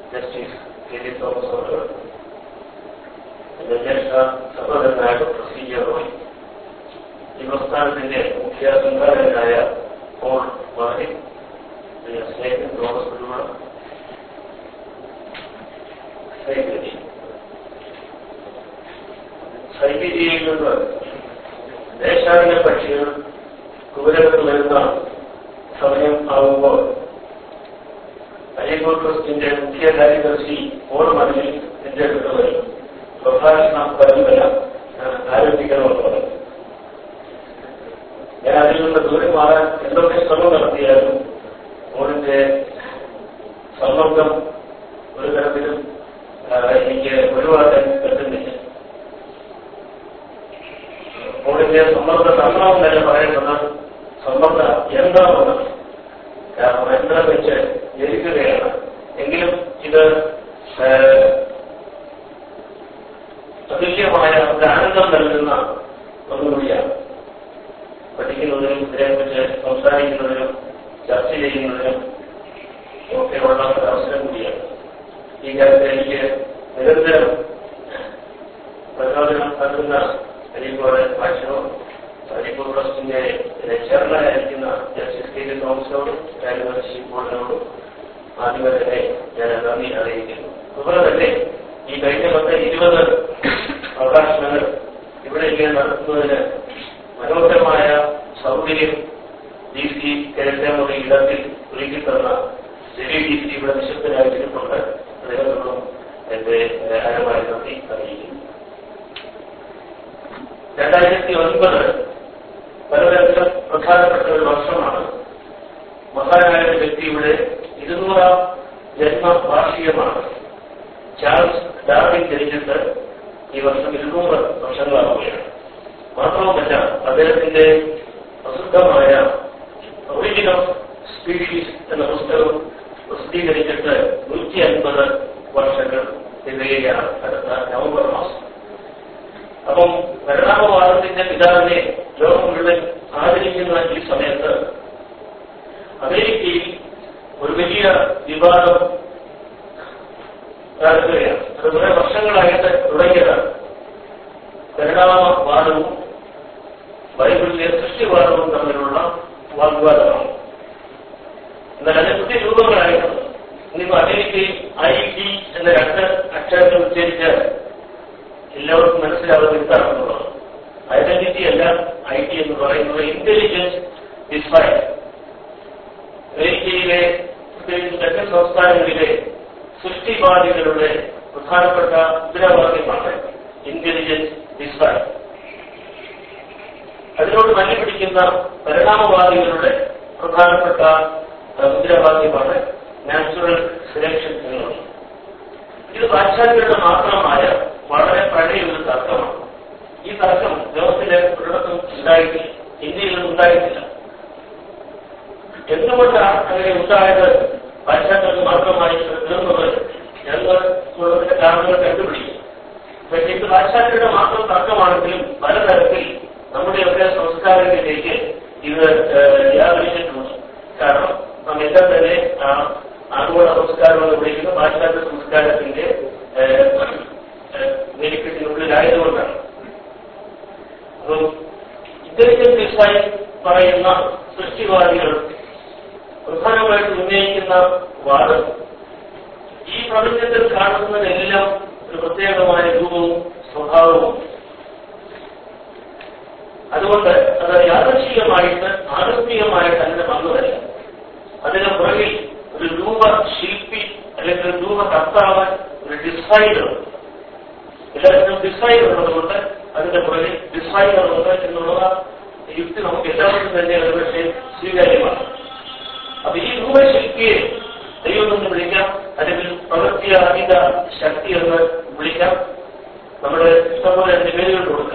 Justice K D Thomas അവർ എന്റെ ജ്യേഷ്ഠ സഹോദരനായ ഡോക്ടർ സി ജെ റോയ് ഈ പ്രസ്ഥാനത്തിന്റെ മുഖ്യ സംഘാടകനായ പോൾ മാറി സ്നേഹൻ തോമസ് കുടുംബ സൈബിരി സൈബീരിയയിൽ നിന്ന് ദേശാടന പക്ഷികൾ കുതിരകത്ത് വരുന്ന സമയം ആകുമ്പോൾ അലിഗോർ ട്രസ്റ്റിന്റെ മുഖ്യ കാര്യദർശി പോൾ മണലിൽ എന്റെ അടുത്ത് വരും പ്രഭാഷണ പരമ്പര ആരംഭിക്കണമെന്ന് പറഞ്ഞു ഞാൻ അതിൽ നിന്ന് ദൂരെ മാറാൻ എന്തൊക്കെ ശ്രമം നടത്തിയാലും മോളിന്റെ സമ്മർദ്ദം ഒരു തരത്തിലും എനിക്ക് ഒഴിവാക്കാൻ പറ്റുന്നില്ല മോളിന്റെ സമ്മർദ്ദ തന്ത്രം തന്നെ പറയുന്നത് സമ്മർദ്ദ യന്ത്രമെന്ന് കാരണം യന്ത്രം വെച്ച് ജനിക്കുകയാണ് എങ്കിലും ഇത് അതുല്യമായ ഒരു ആനന്ദം നൽകുന്ന ഒന്നുകൂടിയാണ് പഠിക്കുന്നതിനും ഇതിനെക്കുറിച്ച് സംസാരിക്കുന്നതിനും ചർച്ച ചെയ്യുന്നതിനും ഒക്കെയുള്ള ഒരു അവസരം കൂടിയാണ് ഈ കാര്യത്തിൽ എനിക്ക് നിരന്തരം പ്രചോദനം നൽകുന്ന അരീക്കോട് ഭാഷണവും അരീക്കോട് ട്രസ്റ്റിന്റെ ചെയർമാനായിരിക്കുന്ന ജസ്റ്റിസ് കെ ഡി തോമസിനോടും കാര്യദർശി ബോർഡിനോടും ആദ്യമേ തന്നെ ഞാൻ നന്ദി അറിയിക്കുന്നു അതുപോലെ തന്നെ ഈ കഴിഞ്ഞ പത്ത് ഇരുപത് പ്രഭാഷണങ്ങൾ ഇവിടെ ഇങ്ങനെ നടത്തുന്നതിന് മനോഹരമായ സൗകര്യം ഡി സി കിഴക്കേമുറി ഇടത്തിൽ ഒരുക്കി തന്ന ജെലി ഡി സി ഇവിടെ നിശബ്ദനായിരിക്കുന്നുണ്ട് അദ്ദേഹത്തോടും എന്റെ ആരമായ നന്ദി അറിയിക്കുന്നു രണ്ടായിരത്തി ഒൻപത് വളരെയധികം പ്രധാനപ്പെട്ട ഒരു വർഷമാണ് മഹാനായ ഒരു വ്യക്തിയുടെ ഇരുന്നൂറാം ജന്മവാർഷികമാണ് ചാൾസ് ഡാർവിൻ ജനിച്ചിട്ട് ഈ വർഷം ഇരുന്നൂറ് വർഷങ്ങളാവുകയാണ് മാത്രവുമല്ല അദ്ദേഹത്തിന്റെ പ്രസിദ്ധമായ ഒറിജിൻ ഓഫ് സ്പീഷീസ് എന്ന പുസ്തകം പ്രസിദ്ധീകരിച്ചിട്ട് നൂറ്റി അൻപത് വർഷങ്ങൾ തികയുകയാണ് അടുത്ത നവംബർ മാസം അപ്പം പരിണാമവാദത്തിന്റെ പിതാവിനെ ലോകം മുഴുവൻ ആദരിക്കുന്ന ഈ സമയത്ത് അമേരിക്കയിൽ ഒരു വലിയ വിവാദം നടക്കുകയാണ് അത് കുറെ വർഷങ്ങളായിട്ട് തുടങ്ങിയതാണ് പരിണാമവാദവും ബൈബിളിലെ സൃഷ്ടിവാദവും തമ്മിലുള്ള വാഗ്വാദമാണ് എന്നാൽ അതിന് പുതിയ രൂപങ്ങളായിരുന്നു ഇന്നിപ്പോ അമേരിക്കയിൽ ഐ ഡി എന്ന രണ്ട് അക്ഷരങ്ങൾ ഉച്ചരിച്ചാൽ എല്ലാവർക്കും മനസ്സിലാവുന്ന എന്താണെന്നുള്ളത് ഐഡന്റിറ്റി അല്ല ഐ ടി എന്ന് പറയുന്നത് ഇന്റലിജൻസ് ഡിസ്ഫൈൻ അമേരിക്കയിലെ പ്രത്യേകിച്ച് തെക്കൻ സംസ്ഥാനങ്ങളിലെ സൃഷ്ടിവാദികളുടെ പ്രധാനപ്പെട്ട മുദ്രാവാക്യമാണ് ഇന്റലിജൻസ് ഡിസ്ഫൈൻ അതിനോട് മല്ലിപിടിക്കുന്ന പരിണാമവാദികളുടെ പ്രധാനപ്പെട്ട മുദ്രാവാക്യമാണ് നാച്ചുറൽ സെലക്ഷൻ എന്നുള്ളത് ഇത് പാശ്ചാത്യരുടെ മാത്രമായ വളരെ പഴയ ഒരു തർക്കമാണ് ഈ തർക്കം ലോകത്തിലെ ഒരിടത്തും ഉണ്ടായിട്ടില്ല ഇന്ത്യയിലും ഉണ്ടായിട്ടില്ല എന്തുകൊണ്ടാണ് അങ്ങനെ ഉണ്ടായത് പാശ്ചാത്യർക്ക് മാത്രമായി തീർന്നത് എന്ന് ഉള്ളതിന്റെ കാരണങ്ങൾ കണ്ടുപിടിക്കും പക്ഷേ ഇത് പാശ്ചാത്യരുടെ മാത്രം തർക്കമാണെങ്കിലും പലതരത്തിൽ നമ്മുടെയൊക്കെ സംസ്കാരങ്ങളിലേക്ക് ഇത് വ്യാപരിച്ചിട്ടുണ്ട് കാരണം നാം എല്ലാം തന്നെ ആഗോള സംസ്കാരം എന്ന് വിളിക്കുന്ന പാശ്ചാത്യ സംസ്കാരത്തിന്റെ നെരിക്കെട്ടിനുള്ളിലായതുകൊണ്ടാണ് അപ്പം ഇന്റലിജൻസ് ഡിസൈൻ പറയുന്ന സൃഷ്ടിവാദികൾ പ്രധാനമായിട്ട് ഉന്നയിക്കുന്ന വാദം ഈ പ്രപഞ്ചത്തിൽ കാണുന്നതിനെല്ലാം ഒരു പ്രത്യേകമായ രൂപവും സ്വഭാവവും അതുകൊണ്ട് അത് യാദർശികമായിട്ട് ആകസ്മികമായിട്ട് അതിന് വന്നതല്ല അതിന് പുറകിൽ ഒരു രൂപ ശില്പി അല്ലെങ്കിൽ ഒരു രൂപ കർത്താവ് ഒരു ഡിസൈനർ എല്ലാത്തിനും ഡിസൈൻ ഉള്ളതുകൊണ്ട് അതിന്റെ പുറകിൽ ഡിസൈനർ ഉണ്ട് എന്നുള്ള യുക്തി നമുക്ക് എല്ലാവർക്കും തന്നെ ഒരുപക്ഷെ സ്വീകാര്യമാണ് അപ്പൊ ഈ രൂപശില്പിയെ ദൈവം എന്ന് വിളിക്കാം അല്ലെങ്കിൽ പ്രവൃത്തിയാതീത ശക്തി എന്ന് വിളിക്കാം നമ്മുടെ ഇഷ്ടംപോലെ അതിന്റെ പേരുകൾ കൊടുക്കാം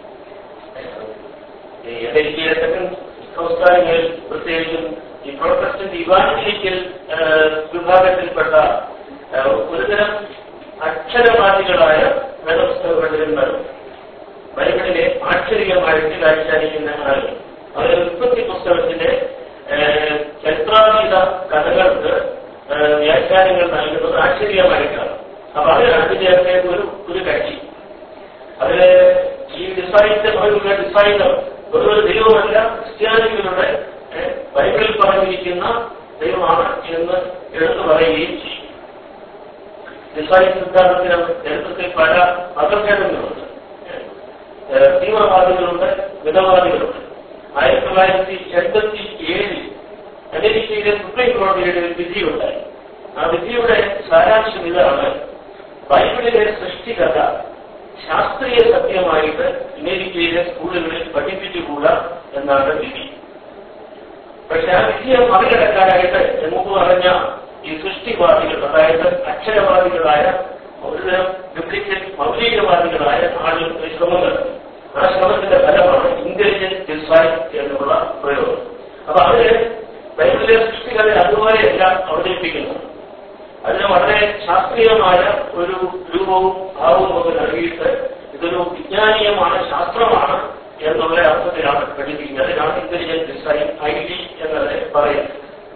ഈ അമേരിക്കയിലെ തെക്കൻ സംസ്ഥാനങ്ങളിൽ പ്രത്യേകിച്ചും ഈ പ്രൊട്ടസ്റ്റന്റ് ഇവാഞ്ചലിക്കൽ വിഭാഗത്തിൽപ്പെട്ട ഒരുതരം അക്ഷരവാദികളായ വേദപുസ്തകപണ്ഡിതന്മാരും ബൈബിളിനെ ആക്ഷരികമായിട്ട് വ്യാഖ്യാനിക്കുന്ന ആളുകൾ അവരുടെ ഉത്പത്തി പുസ്തകത്തിന്റെ ചരിത്രാതീത കഥകൾക്ക് ഏഹ്, വ്യാഖ്യാനങ്ങൾ നൽകുന്നത് ആശ്ചര്യമായിട്ടാണ് അപ്പൊ അത് അതിന്റെ ഒരു ഒരു കക്ഷി അതില് ഈ ഡിസൈൻ്റെ പറയുന്ന ഡിസൈനർ ഒരു ഒരു ദൈവമല്ല ക്രിസ്ത്യാനികളുടെ ഏഹ്, ബൈബിളിൽ പറഞ്ഞിരിക്കുന്ന ദൈവമാണ് എന്ന് എടുത്തു പറയുകയും ചെയ്യും ഡിസൈൻ സിദ്ധാന്തത്തിന് നേതൃത്വത്തിൽ പല മതഭേദങ്ങളുണ്ട് ഏഹ്, തീവ്രവാദികളുണ്ട് മിതവാദികളുണ്ട് ആയിരത്തി തൊള്ളായിരത്തി എൺപത്തി ഏഴിൽ അമേരിക്കയിലെ സുപ്രീം കോടതിയുടെ ഒരു വിധിയുണ്ടായി ആ വിധിയുടെ സാരാംശം ഇതാണ് ബൈബിളിലെ സൃഷ്ടികഥ ശാസ്ത്രീയ സത്യമായിട്ട് അമേരിക്കയിലെ സ്കൂളുകളിൽ പഠിപ്പിച്ചുകൂടാ എന്നാണ് വിധി പക്ഷെ ആ വിധിയെ മറികടക്കാനായിട്ട് മുമ്പ് പറഞ്ഞ ഈ സൃഷ്ടിവാദികൾ അതായത് അക്ഷരവാദികളായ ഒരുതരം ഡ്യൂപ്ലിക്കൻ മൗലികവാദികളായ ആളുകൾ ശ്രമം നടത്തി ആ ശ്രമത്തിന്റെ ഫലമാണ് ഇന്റലിജന്റ് ഡിസൈൻ എന്നുള്ള പ്രയോഗം അപ്പൊ അവര് ബൈബിളിലെ സൃഷ്ടികളെ അതുപോലെയല്ല അവതരിപ്പിക്കുന്നത് അതിന് വളരെ ശാസ്ത്രീയമായ ഒരു രൂപവും ഭാവവും ഒക്കെ നൽകിയിട്ട് ഇതൊരു വിജ്ഞാനീയമാണ് ശാസ്ത്രമാണ് എന്നുള്ള അർത്ഥത്തിലാണ് പഠിപ്പിക്കുന്നത് അതിനാണ് ഇന്റലിജന്റ് ഡിസൈൻ ഐ ഡി എന്നതിനെ പറയുന്നത്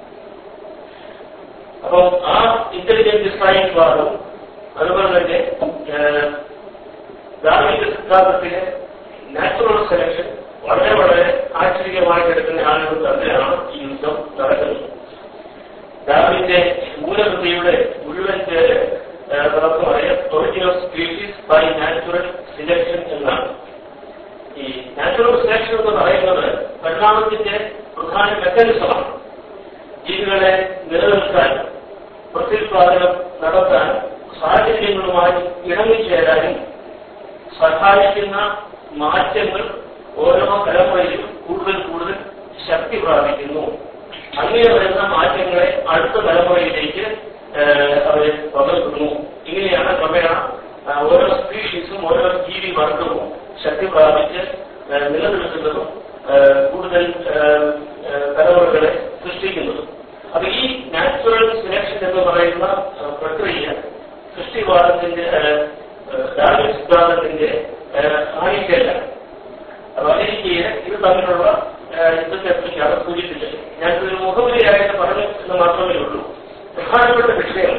അപ്പം ആ ഇന്റലിജന്റ് ഡിസൈൻ വാദവും അതുപോലെ തന്നെ ഏഹ്, ധാർമ്മിക സിദ്ധാന്തത്തിലെ നാച്ചുറൽ സെലക്ഷൻ വളരെ വളരെ ആശ്ചര്യമായിട്ട് എടുക്കുന്ന ആളുകൾ തന്നെയാണ് ഈ യുദ്ധം നടക്കുന്നത് ഡാർവിന്റെ മൂലകൃതിയുടെ മുഴുവൻ പേര് ഏഹ്, നമുക്ക് പറയാം origin of species by natural selection എന്നാണ് ഈ നാച്ചുറൽ സെലക്ഷൻ എന്ന് പറയുന്നത് പരിണാമത്തിന്റെ പ്രധാന മെക്കാനിസമാണ് ജീവികളെ നിലനിർത്താൻ പ്രത്യുത്പാദനം നടത്താൻ സാഹചര്യങ്ങളുമായി ഇണങ്ങിച്ചേരാനും സഹായിക്കുന്ന മാറ്റങ്ങൾ ഓരോ തലമുറയിലും കൂടുതൽ കൂടുതൽ ശക്തി പ്രാപിക്കുന്നു അങ്ങനെ വരുന്ന മാറ്റങ്ങളെ അടുത്ത തലമുറയിലേക്ക് ഏഹ്, അവര് പകർത്തുന്നു ഇങ്ങനെയാണ് ക്രമേണ ആ, ഓരോ സ്പീഷീസും ഓരോ ജീവി വർഗവും ശക്തി പ്രാപിച്ച് ഏഹ്, നിലനിൽക്കുന്നതും ഏഹ്, കൂടുതൽ ഏഹ്, ഏഹ്, തലമുറകളെ സൃഷ്ടിക്കുന്നതും അപ്പൊ ഈ നാച്ചുറൽ സെലക്ഷൻ എന്ന് പറയുന്ന ഏഹ്, പ്രക്രിയ സൃഷ്ടിവാദത്തിന്റെ ഏഹ്, ഏഹ്, ഡാർവിൻ സിദ്ധാന്തത്തിന്റെ ഏഹ്, ആയിട്ടല്ല അപ്പൊ അമേരിക്കയിലെ ഇത് തമ്മിലുള്ള ഏഹ്, യുദ്ധത്തെ പറ്റിയാണ് സൂചിപ്പിച്ചത് ഞാൻ ഒരു മുഖവരിയായിട്ട് പറഞ്ഞു എന്ന് മാത്രമേ ഉള്ളൂ പ്രധാനപ്പെട്ട വിഷയം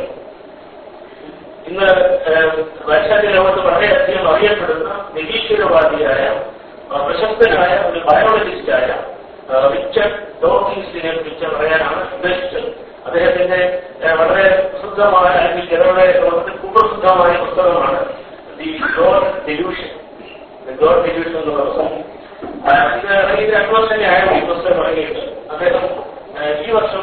ഇന്ന് ഏഹ്, പാശ്ചാത്യ ലോകത്ത് വളരെയധികം അറിയപ്പെടുന്ന നിരീശ്വരവാദിയായ ആ, പ്രശസ്തനായ ഒരു ബയോളജിസ്റ്റായ ആ, റിച്ചർഡ് ഡോക്കിൻസിനെ കുറിച്ച് പറയാനാണ് ഉദ്ദേശിച്ചത് അദ്ദേഹത്തിന്റെ ഏഹ്, വളരെ പ്രസിദ്ധമായ അല്ലെങ്കിൽ ജനങ്ങളുടെ ലോകത്തിൽ കുപ്രസിദ്ധമായ പുസ്തകമാണ് the God delusion the God delusion എന്നുള്ള പുസ്തകം ആ, ഇത് ഇറങ്ങിയിട്ട് രണ്ടു വർഷം തന്നെയായിരുന്നു ഈ പുസ്തകം ഇറങ്ങിയിട്ട് അദ്ദേഹം ഏഹ്, ഈ വർഷം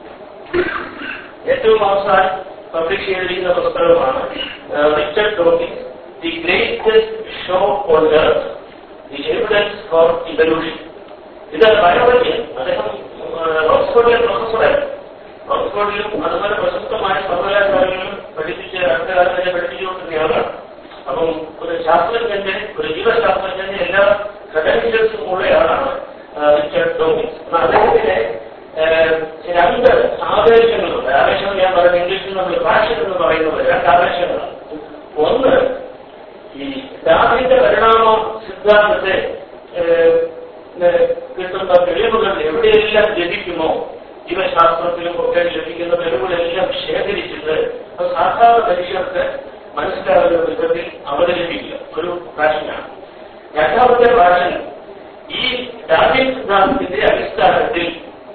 ഏറ്റവും അവസാനം പബ്ലിഷ് ചെയ്തിരിക്കുന്ന പുസ്തകമാണ് Richard Dawkins the greatest show on earth the evidence for evolution ഇത് ബയോളജി അദ്ദേഹം ഏഹ്, ഓക്സ്ഫോർഡിലെ പ്രൊഫസറായിരുന്നു ഓക്സ്ഫോർഡിലും അതുപോലെ പ്രശസ്തമായ സർവകലാശാലകളിലും പഠിപ്പിച്ച് അടുത്ത കാലം വരെ പഠിപ്പിച്ചുകൊണ്ടിരുന്നയാളാണ് അപ്പം ഒരു ശാസ്ത്രജ്ഞന്റെ ഒരു ജീവശാസ്ത്രജ്ഞന്റെ എല്ലാ ക്രെഡൻഷ്യൽസും ഉള്ളയാളാണ് ഏഹ്, റിച്ചർഡ് ഡോക്കിൻസ് എന്നാൽ അദ്ദേഹത്തിന് ഏഹ്, രണ്ട് ആവേശങ്ങളുണ്ട് ആവേശം ഞാൻ പറയുന്നത് ഇംഗ്ലീഷിൽ നമ്മൾ പാഷൻ എന്ന് പറയുന്നത് രണ്ട് ആവേശങ്ങളാണ് ഒന്ന് ഈ ഡാർവിന്റെ പരിണാമ സിദ്ധാന്തത്തെ ഏഹ്, ഏഹ്, കിട്ടുന്ന തെളിവുകൾ എവിടെയെല്ലാം ലഭിക്കുമോ ജീവശാസ്ത്രത്തിലും ഒക്കെ ലഭിക്കുന്ന തെളിവുകളെല്ലാം ശേഖരിച്ചിട്ട് അത് സാധാരണ മനുഷ്യർക്ക് മനസ്സിലാകുന്ന വിധത്തിൽ അവതരിപ്പിക്കുക ഒരു പാഷനാണ് രണ്ടാമത്തെ പാഷൻ ഈ ഡാർവിൻ സിദ്ധാന്തത്തിന്റെ അടിസ്ഥാനത്തിൽ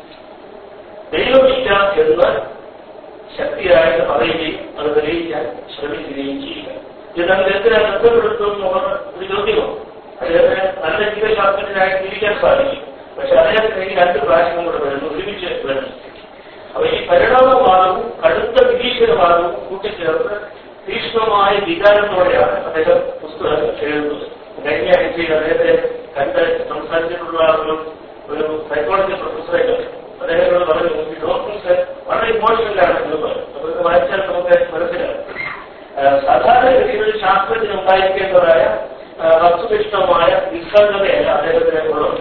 ദൈവമില്ല എന്ന് ശക്തിയായിട്ട് പറയുകയും അത് തെളിയിക്കാൻ ശ്രമിക്കുകയും ചെയ്യുക ഇത് നമ്മൾ എന്തിനാ ബന്ധപ്പെടുത്തും എന്നുള്ള ഒരു ചോദ്യമാണ് അദ്ദേഹത്തിന് നല്ല ജീവശാസ്ത്രജ്ഞനായി ജീവിക്കാൻ സാധിക്കും പക്ഷെ അദ്ദേഹത്തിന് ഈ രണ്ട് പ്രാവശ്യം കൂടെ വരുന്നു ഒരുമിച്ച് വരുന്നു അപ്പൊ ഈ പരിണാമവാദവും കടുത്ത നിരീശ്വരവാദവും കൂട്ടിച്ചേർത്ത് തീക്ഷ്ണമായ വികാരത്തോടെയാണ് അദ്ദേഹം പുസ്തകം എഴുതുന്നത് കഴിഞ്ഞ ആഴ്ചയിൽ അദ്ദേഹത്തെ കണ്ട് സംസാരിച്ചിട്ടുള്ള ഒരു ഒരു സൈക്കോളജി പ്രൊഫസറെ കണ്ടു അദ്ദേഹത്തോട് പറഞ്ഞു ഈ ഡോക്ടേഴ്സ് വളരെ ഇമോഷണലാണ് എന്ന് പറഞ്ഞു അപ്പൊ ഇത് വായിച്ചാൽ നമുക്ക് മനസ്സിലാവും ആ, സാധാരണഗതിയിൽ ഒരു ശാസ്ത്രജ്ഞന് ഉണ്ടായിരിക്കേണ്ടതായ ആ, വസ്തുനിഷ്ഠമായ നിസ്സംഗതയല്ല അദ്ദേഹത്തിന് ഉള്ളത്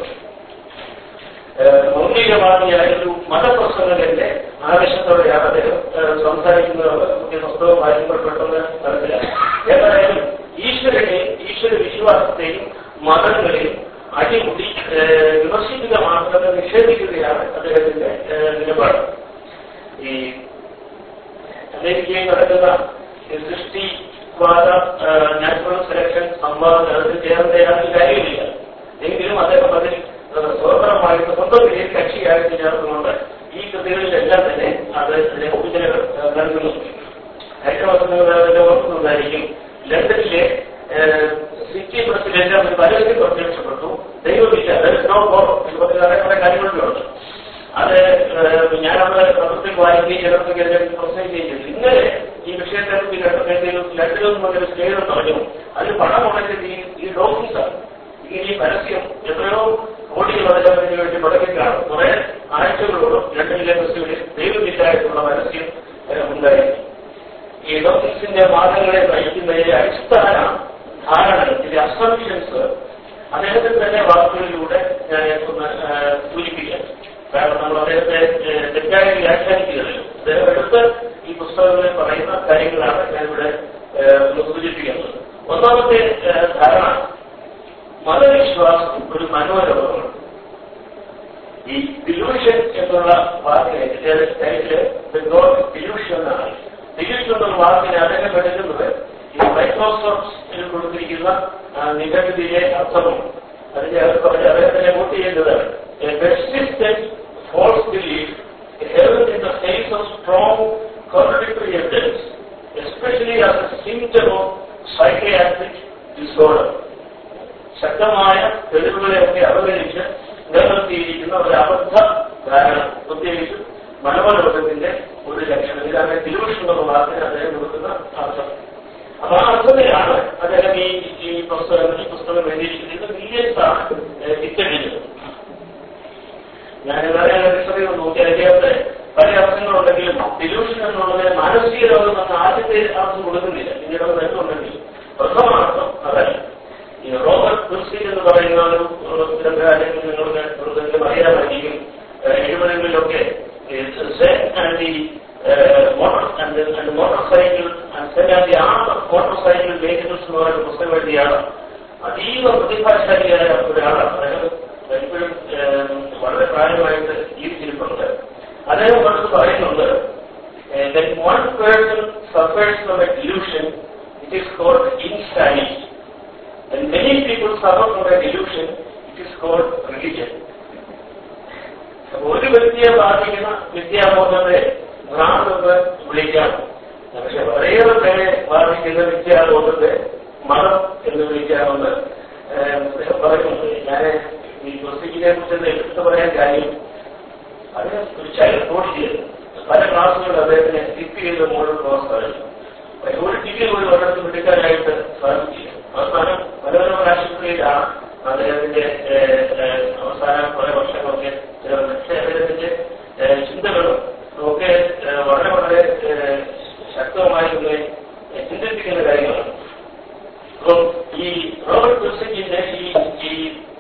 ഏഹ് മൗലികവാദിയായ ഒരു മതപ്രസംഗകന്റെ ആവേശത്തോടെയാണ് അദ്ദേഹം ഏഹ് സംസാരിക്കുന്നത് നമുക്ക് പുസ്തകം വായിക്കുമ്പോൾ പെട്ടെന്ന് മനസ്സിലാക്കും ഏതായാലും ഈശ്വരനെയും ഈശ്വര വിശ്വാസത്തെയും മതങ്ങളെയും അടിമുടി ഏഹ് വിമർശിക്കുക മാത്രമേ നിഷേധിക്കുകയാണ് അദ്ദേഹത്തിന്റെ ഏഹ് നിലപാട് ഈ അമേരിക്കയിൽ നടക്കുന്ന ഈ സൃഷ്ടിവാദ നാച്ചുറൽ സെലക്ഷൻ സംവാദം അതിൽ ചേർന്ന യാതൊരു കാര്യമില്ല എങ്കിലും അദ്ദേഹം അതിൽ സ്വതന്ത്രമായിട്ട് സ്വന്തം പേരിൽ കക്ഷിയായിട്ട് ചേർന്നുകൊണ്ട് ഈ കൃതികളിലെല്ലാം തന്നെ അത് അതിന്റെ സൂചനകൾ ഏഹ്, നൽകുന്നു കഴിഞ്ഞ ദിവസം നിങ്ങൾ അതിന്റെ ഓർക്കുന്നുണ്ടായിരിക്കും ലണ്ടനിലെ ഏഹ്, സിറ്റി പ്രസിഡന്റ് ഒരു പരസ്യം പ്രത്യക്ഷപ്പെട്ടു ദൈവമില്ല നോ കുറെ കാര്യങ്ങളുണ്ട് അത് ഏഹ്, ഞാൻ അവിടെ പത്രത്തിൽ വായിക്കുകയും ചിലർക്ക് പ്രസംഗിക്കുകയും ചെയ്തു ഇന്നലെ ഈ വിഷയത്തെ പറ്റി കേട്ടപ്പോഴത്തേക്കും ലണ്ടനിൽ നിന്ന് ഒരു സ്നേഹം പറഞ്ഞു അതിൽ പണം മുടക്കിയത് ഈ ഈ ഡോക്ടേഴ്സാണ് ഈ പരസ്യം എത്രയോ കോടികൾ അദ്ദേഹത്തിന് വേണ്ടി മുടക്കിക്കാണ് കുറെ ആഴ്ചകളോടും ലണ്ടനിലെ ബസ്സുകളിൽ ദൈവമില്ലായിട്ടുള്ള പരസ്യം ഏഹ്, ഉണ്ടായിരുന്നു ഈ ഡോക്ടേഴ്സിന്റെ വാദങ്ങളെ നയിക്കുന്നതിലെ അടിസ്ഥാന ധാരണകൾ ഇതിന്റെ അസംഷൻസ് അദ്ദേഹത്തിന്റെ തന്നെ വാക്കുകളിലൂടെ ഞാൻ ഒന്ന് ഏഹ്, സൂചിപ്പിക്കാം കാരണം നമ്മൾ അദ്ദേഹത്തെ ഏഹ്, തെറ്റായി വ്യാഖ്യാനിക്കുകയല്ലോ അദ്ദേഹം എടുത്ത് ഈ പുസ്തകങ്ങളിൽ പറയുന്ന കാര്യങ്ങളാണ് ഞാനിവിടെ ഏഹ്, ഒന്ന് സൂചിപ്പിക്കുന്നത് ഒന്നാമത്തെ ഏഹ്, ധാരണ മതവിശ്വാസം ഒരു മനോരോഗമാണ് ഈ ഡിലൂഷൻ എന്നുള്ള വാക്കിനെ ഇതിന്റെ ടൈറ്റില് ഡിലൂഷൻ എന്നാണ് ഡിലൂഷൻ എന്നുള്ള വാക്കിനെ അദ്ദേഹം എടുക്കുന്നത് ഈ മൈക്രോസോഫ്റ്റിൽ കൊടുത്തിരിക്കുന്ന ആ, നിഘണ്ടുവിലെ അർത്ഥവും അതിന്റെ അകത്ത് പറഞ്ഞ് അദ്ദേഹത്തിനെ നോട്ട് ചെയ്യേണ്ടതാണ് persistent false belief held in the face of strong contradictory evidence, especially as a symptom of psychiatric disorder. ശക്തമായ തെളിവുകളെയൊക്കെ അവഗണിച്ച് നിലനിർത്തിയിരിക്കുന്ന ഒരു അബദ്ധ ധാരണ പ്രത്യേകിച്ച് മനോരോഗത്തിന്റെ ഒരു ലക്ഷണം ഇതാണ് ഡിലൂഷൻ എന്നുള്ള വാക്കിന് അദ്ദേഹം കൊടുക്കുന്ന അർത്ഥം അപ്പൊ ആ അർത്ഥത്തിലാണ് അദ്ദേഹം ഈ ഈ പുസ്തകം ഈ പുസ്തകം എഴുതിയിരിക്കുന്നത് മില്യൻസ് ആണ് ടിക്കറ്റ് ഞാൻ വേറെ ഡിക്ഷണറി നോക്കിയാൽ അതിനകത്ത് പല അർത്ഥങ്ങളുണ്ടെങ്കിലും ഡിലൂഷൻ എന്നുള്ളതിന് മാനസിക രോഗം എന്ന ആദ്യത്തെ അർത്ഥം കൊടുക്കുന്നില്ല പിന്നീട് അത് വരുന്നുണ്ടെങ്കിൽ പ്രഥമാർത്ഥം അതല്ല ഈ റോബർട്ട് കുർസി എന്ന് പറയുന്ന ഒരു ഒരു ഗ്രന്ഥകാരൻ നിങ്ങൾക്ക് നിങ്ങൾക്ക് അറിയാമായിരിക്കും ഏഹ് എഴുപതുകളിലൊക്കെ and the motor and motor cycle and and the art of motor cycle vehicles എന്ന് പറയുന്ന പുസ്തകം എഴുതിയാണ് അതീവ പ്രതിഭാശാലിയായ ഒരാളാണ് അദ്ദേഹം എപ്പോഴും ഏഹ്, വളരെ പ്രായമായിട്ട് ജീവിച്ചിരിപ്പുണ്ട് അദ്ദേഹം അടുത്ത് പറയുന്നുണ്ട് eh, that one person suffers from a delusion, it is called insanity. And many people suffer from a delusion, it is called religion. അപ്പൊ ഒരു വ്യക്തിയെ ബാധിക്കുന്ന വിദ്യാബോധത്തെ ഭ്രാന്തെന്ന് വിളിക്കാം പക്ഷെ വളരെയേറെ പേരെ ബാധിക്കുന്ന വിദ്യാബോധത്തെ മതം എന്ന് വിളിക്കാമെന്ന് ഏഹ്, അദ്ദേഹം പറയുന്നുണ്ട് ഞാൻ ഈ പുസ്തകിനെ കുറിച്ച് എടുത്തു പറയാൻ കാര്യം അദ്ദേഹം ഒരു ചൈൽഡ് കോഴ്സ് ചെയ്തു പല ക്ലാസ്സുകളും അദ്ദേഹത്തിന് സ്കിപ്പ് ചെയ്ത് മുകളിൽ പോകാൻ സാധിച്ചു പക്ഷെ ഒരു ടിക്കറ്റ് ഒരു ഒരിടത്തും എടുക്കാനായിട്ട് സാധിച്ചില്ല അവസാനം മനോരമ ആശുപത്രിയിലാണ് അദ്ദേഹത്തിന്റെ ഏഹ്, ഏഹ്, അവസാനം കുറെ വർഷങ്ങളൊക്കെ ചിലവ് പക്ഷേ അദ്ദേഹത്തിന്റെ ഏഹ്, ചിന്തകളും ഒക്കെ ഏഹ്, വളരെ വളരെ ഏഹ്, ശക്തമായി തന്നെ ചിന്തിപ്പിക്കുന്ന കാര്യങ്ങളാണ് അപ്പം ഈ റോബർട്ട് കുർസിന്റെ ഈ ഈ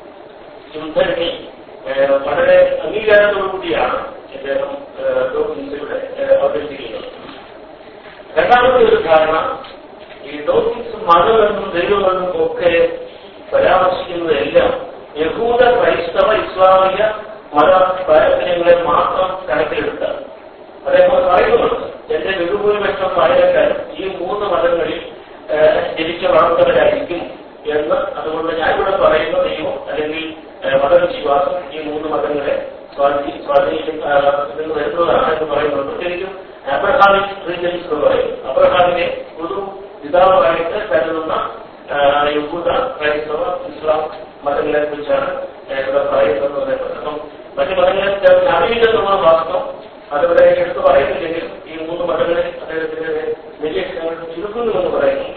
ചുംബനെ വളരെ അംഗീകാരത്തോടുകൂടിയാണ് ഇദ്ദേഹം ഡോക്ടൻസിലൂടെ അവതരിപ്പിക്കുന്നത് രണ്ടാമത്തെ ഒരു ധാരണ ഈ ഡോക്ടൻസ് മതമെന്നും ദൈവമെന്നും ഒക്കെ പരാമർശിക്കുന്നതെല്ലാം യഹൂദ ക്രൈസ്തവ ഇസ്ലാമിക മത പാരമ്പര്യങ്ങളെ മാത്രം കണക്കിലെടുത്താൽ അദ്ദേഹം പറയുന്നുണ്ട് എന്റെ ബഹുഭൂരിപക്ഷം വായനക്കാർ ഈ മൂന്ന് മതങ്ങളിൽ ഏഹ്, ജനിച്ച വളർന്നവരായിരിക്കും എന്ന് അതുകൊണ്ട് ഞാനിവിടെ പറയുന്ന ദൈവം അല്ലെങ്കിൽ ഏഹ്, മതവിശ്വാസം ഈ മൂന്ന് മതങ്ങളെ സ്വാധീ സ്വാധീനിക്കും എന്ന് വരുന്നതാണ് എന്ന് പറയുന്നത് പ്രത്യേകിച്ചും അബ്രഹാമിക് റിലീജൻസ് എന്ന് പറയും അബ്രഹാമിനെ ഒരു പിതാവായിട്ട് കരുതുന്ന ആഹ്, യഹൂദ ക്രൈസ്തവ ഇസ്ലാം മതങ്ങളെ കുറിച്ചാണ് ഏഹ്, ഇവിടെ പറയുന്നത് പറയുന്നത് അപ്പം മറ്റു മതങ്ങളെ ചേർത്ത് അറിയില്ലെന്നുള്ള വാസ്തവം അതിവിടെ എടുത്തു പറയുന്നില്ലെങ്കിൽ ഈ മൂന്ന് മതങ്ങളെ അദ്ദേഹത്തിന്റെ നിരീക്ഷണങ്ങൾ ചുരുക്കുന്നുവെന്ന് പറയുന്നു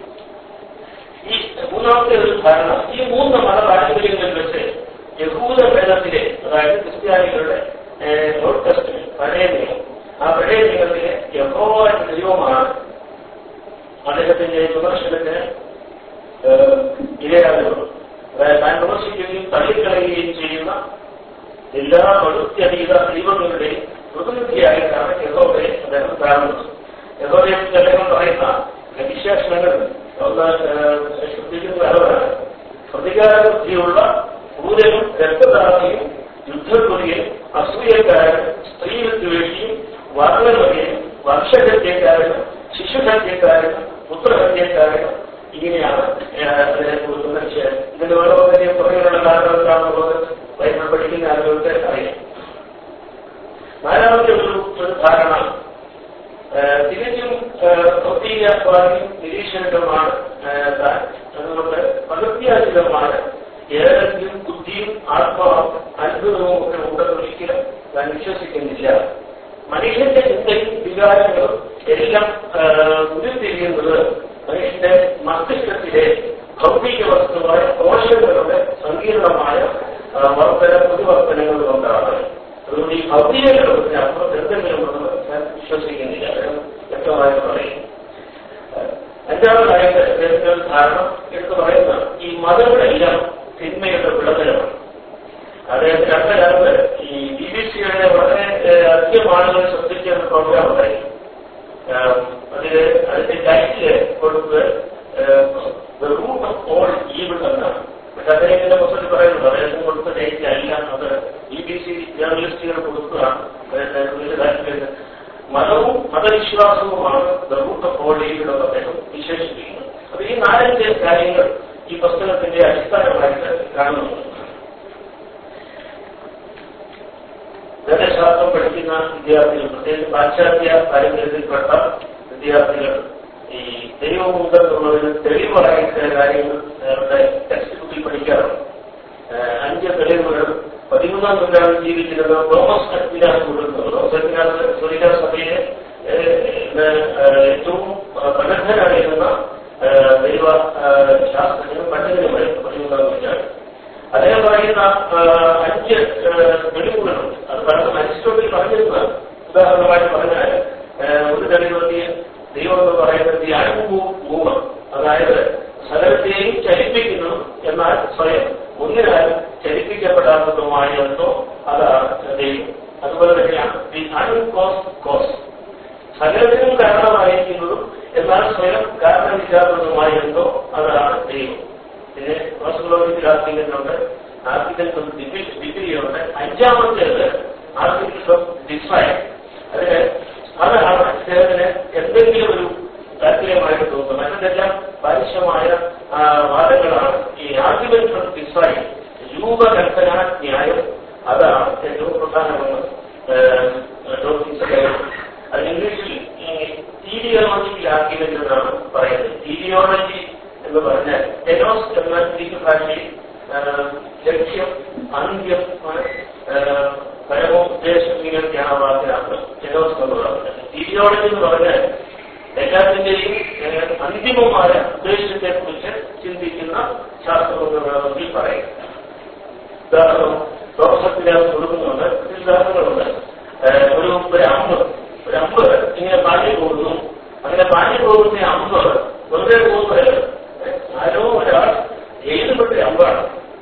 ഈ മൂന്നാമത്തെ ഒരു ധാരണ ഈ മൂന്ന് മത പാരമ്പര്യങ്ങളിൽ വെച്ച് യഹൂദ വേദത്തിലെ അതായത് ക്രിസ്ത്യാനികളുടെ ഓൾഡ് ടെസ്റ്റ്മെന്റ് പഴയ നിയമം ആ പഴയ നിയമത്തിലെ യഹോവ എന്ന ദൈവമാണ് അദ്ദേഹത്തിന്റെ വിമർശനത്തിന് ഏഹ്, ഇരയാകുന്നത് അതായത് താൻ വിമർശിക്കുകയും തള്ളിക്കളയുകയും ചെയ്യുന്ന എല്ലാ പ്രകൃത്യതീത ദൈവങ്ങളുടെയും പ്രതിനിധിയായിട്ടാണ് യഹോവയെ അദ്ദേഹം കാണുന്നത് യഹോവയെ കുറിച്ച് അദ്ദേഹം പറയുന്ന വിശേഷണങ്ങൾ ഒന്ന് ഏഹ്, ശ്രദ്ധിക്കുന്ന അറിവാണ് പ്രതികാരബുദ്ധിയുള്ള ക്രൂരനും രക്തദാഹിയും യുദ്ധക്കൊതിയും അസൂയക്കാരനും സ്ത്രീവിദ്വേഷിയും വർണ്ണമതിയും വർഷഹത്യക്കാരനും ശിശുഹത്യക്കാരനും പുത്രഹത്യക്കാരനും ഇങ്ങനെയാണ് ഏഹ്, അതിനെ കൊടുക്കുന്ന വിഷയം ഇതിന്റെ ഓരോ വലിയ പുറകിലുള്ള കാരണം എന്താണെന്നുള്ളത് ബൈബിൾ പഠിക്കുന്ന ആളുകൾക്ക് അറിയാം നാലാമത്തെ ഒരു ഒരു ധാരണ ഏഹ്, തികച്ചും ഏഹ്, പ്രത്യയവാദിയും നിരീക്ഷണങ്ങളുമാണ് ഏഹ്, താൻ അതുകൊണ്ട് പകർത്തിയാചിതമായ ഏതെങ്കിലും ബുദ്ധിയും ആത്മാവും അത്ഭുതവും ഒക്കെ ഉണ്ടെന്ന് ഒരിക്കലും താൻ വിശ്വസിക്കുന്നില്ല മനുഷ്യന്റെ ചിന്തയും വികാരങ്ങളും എല്ലാം ഏഹ്, ഉരുത്തിരിയുന്നത് മനുഷ്യന്റെ മസ്തിഷ്കത്തിലെ ഭൗതിക വസ്തുവായ കോശങ്ങളുടെ സങ്കീർണമായ ആ, വർത്തന പ്രതിവർത്തനങ്ങൾ കൊണ്ടാണ് അതുകൊണ്ട് ഈ ഭൗതിക ലോകത്തിന് അപ്പുറത്ത് എന്തെങ്കിലും ഉണ്ടെന്ന് ഞാൻ വിശ്വസിക്കുന്നില്ല അദ്ദേഹം വ്യക്തമായി പറയും അഞ്ചാമതായിട്ട് അദ്ദേഹത്തിന്റെ ഒരു ധാരണ എടുത്ത് പറയുന്ന ഈ മതങ്ങളെല്ലാം സിനിമയുടെ വിളതരമാണ് അദ്ദേഹത്തിന് അടുത്ത കാലത്ത് ഈ ബി ബി സിയുടെ വളരെ ഏഹ്, അധികം ആളുകൾ ശ്രദ്ധിച്ച ഒരു പ്രോഗ്രാം ഉണ്ടായി ഏഹ്, അതില് അതിന്റെ ടൈറ്റില് കൊടുത്ത് റൂട്ട് ഓഫ് ഓൾ ഈവിൾ എന്നാണ് പക്ഷെ അദ്ദേഹത്തിന്റെ പുസ്തകത്തിൽ പറയുന്നുണ്ട് അദ്ദേഹത്തിന് കൊടുത്ത ടൈറ്റിൽ അല്ല അത് ബി ബി സി ജേർണലിസ്റ്റുകൾ കൊടുത്തതാണ് അദ്ദേഹത്തിന് വലിയ താല്പര്യം മതവും മതവിശ്വാസവുമാണ് the root of all evil എന്ന് അദ്ദേഹം വിശേഷിപ്പിക്കുന്നത് അപ്പൊ ഈ നാലഞ്ച് കാര്യങ്ങൾ ഈ പുസ്തകത്തിന്റെ അടിസ്ഥാനമായിട്ട് കാണുന്നുണ്ട് ഗണിതശാസ്ത്രം പഠിക്കുന്ന വിദ്യാർത്ഥികൾ പ്രത്യേകിച്ച് പാശ്ചാത്യ പാരമ്പര്യത്തിൽപ്പെട്ട വിദ്യാർത്ഥികൾ ഈ ദൈവമുണ്ടെന്നുള്ളതിന് തെളിവായ ചില കാര്യങ്ങൾ അവരുടെ ടെക്സ്റ്റ് ബുക്കിൽ പഠിക്കാറുണ്ട് ഏഹ് അഞ്ച് തെളിവുകൾ പതിമൂന്നാം നൂറ്റാണ്ടിൽ ജീവിച്ചിരുന്ന തോമസ് അക്വിനാസ് കൊടുക്കുന്നത് തോമസ് അക്വിനാസ് സൂര്യ സഭയിലെ ഏഹ്, ഇന്ന്, ഏഹ്, ഏറ്റവും പ്രഗത്ഭനായിരുന്ന ഏഹ്, ദൈവ ഏഹ്, ശാസ്ത്രജ്ഞനും പണ്ഡിതനുമായിരുന്നു പതിമൂന്നാം നൂറ്റാണ്ട് അദ്ദേഹം പറയുന്ന ആ, അഞ്ച് ആ, തെളിവുകളുണ്ട് അത് പലതും അരിസ്റ്റോട്ടിൽ പറഞ്ഞിരുന്ന ഉദാഹരണമായിട്ട് പറഞ്ഞാൽ ആ, ഒരു തെളിവ് ഈ ദൈവം എന്ന് പറയുന്നത് ഈ അണുഭൂ ഭൂമ അതായത് സകലത്തെയും ചലിപ്പിക്കുന്നു എന്നാൽ സ്വയം ഒന്നിനാലും ചലിപ്പിക്കപ്പെടാത്തതുമായ എന്തോ അതാണ് ദൈവം അതുപോലെ തന്നെയാണ് ദി അൺകോസ് കോസ് സകലത്തിനും കാരണമായിരിക്കുന്നതും എന്നാൽ സ്വയം കാരണമില്ലാത്തതുമായ എന്തോ അതാണ് ദൈവം പിന്നെ കോസ്മോളജിക്കൽ ആർട്ടിക്കലുണ്ട് ആർട്ടിക്കൽസ് ഓഫ് ഡിഗ്രിയുണ്ട് അഞ്ചാമത്തേത് ആർട്ടിക്കിൾസ് ഓഫ് ഡിസൈൻ അതിന് അതാണ് അദ്ദേഹത്തിന് എന്തെങ്കിലും ഒരു താല്പര്യമായിട്ട് തോന്നുന്നത് മറ്റതെല്ലാം ബാലിശമായ ആ, വാദങ്ങളാണ് ഈ ആർഗ്യുമെന്റ് ഓഫ് ഡിസൈൻ രൂപകൽപ്പന ന്യായം അതാണ് ഏറ്റവും പ്രധാനമെന്ന് ഡോക്ടേഴ്സ് അത് ഇംഗ്ലീഷിൽ തീരിയോളജിക്കൽ ആർഗ്യുമെന്റ് എന്നാണ് പറയുന്നത് തീരിയോളജി എന്ന് പറഞ്ഞാൽ ടെനോസ് എന്ന ഗ്രീക്ക് ഭാഷയിൽ ആ, ലക്ഷ്യം അന്ത്യം ആ, പരമോ ഉദ്ദേശം ഇങ്ങനെയൊക്കെയാണ് ആ വാക്കിനർത്ഥം ടെനോസ് എന്ന് പറയുന്നത് തീരിയോളജി എന്ന് പറഞ്ഞാൽ എല്ലാത്തിന്റെയും ആ, അന്തിമമായ ഉദ്ദേശത്തെ കുറിച്ച് ചിന്തിക്കുന്ന ശാസ്ത്രം എന്ന് വേണമെങ്കിൽ പറയാം ഉദാഹരണം ലോകസത്തിന് കൊടുക്കുന്നുണ്ട് ഒരു ഉദാഹരണങ്ങളുണ്ട് ഏഹ് ഒരു ഒരു അമ്പ് ഒരു അമ്പ് ഇങ്ങനെ പാഞ്ഞു പോകുന്നു അങ്ങനെ പാഞ്ഞു പോകുന്ന അമ്പ് വെറുതെ പോകുന്നത് ആരോ ഒരാൾ എഴുതപ്പെട്ട അമ്പാണ്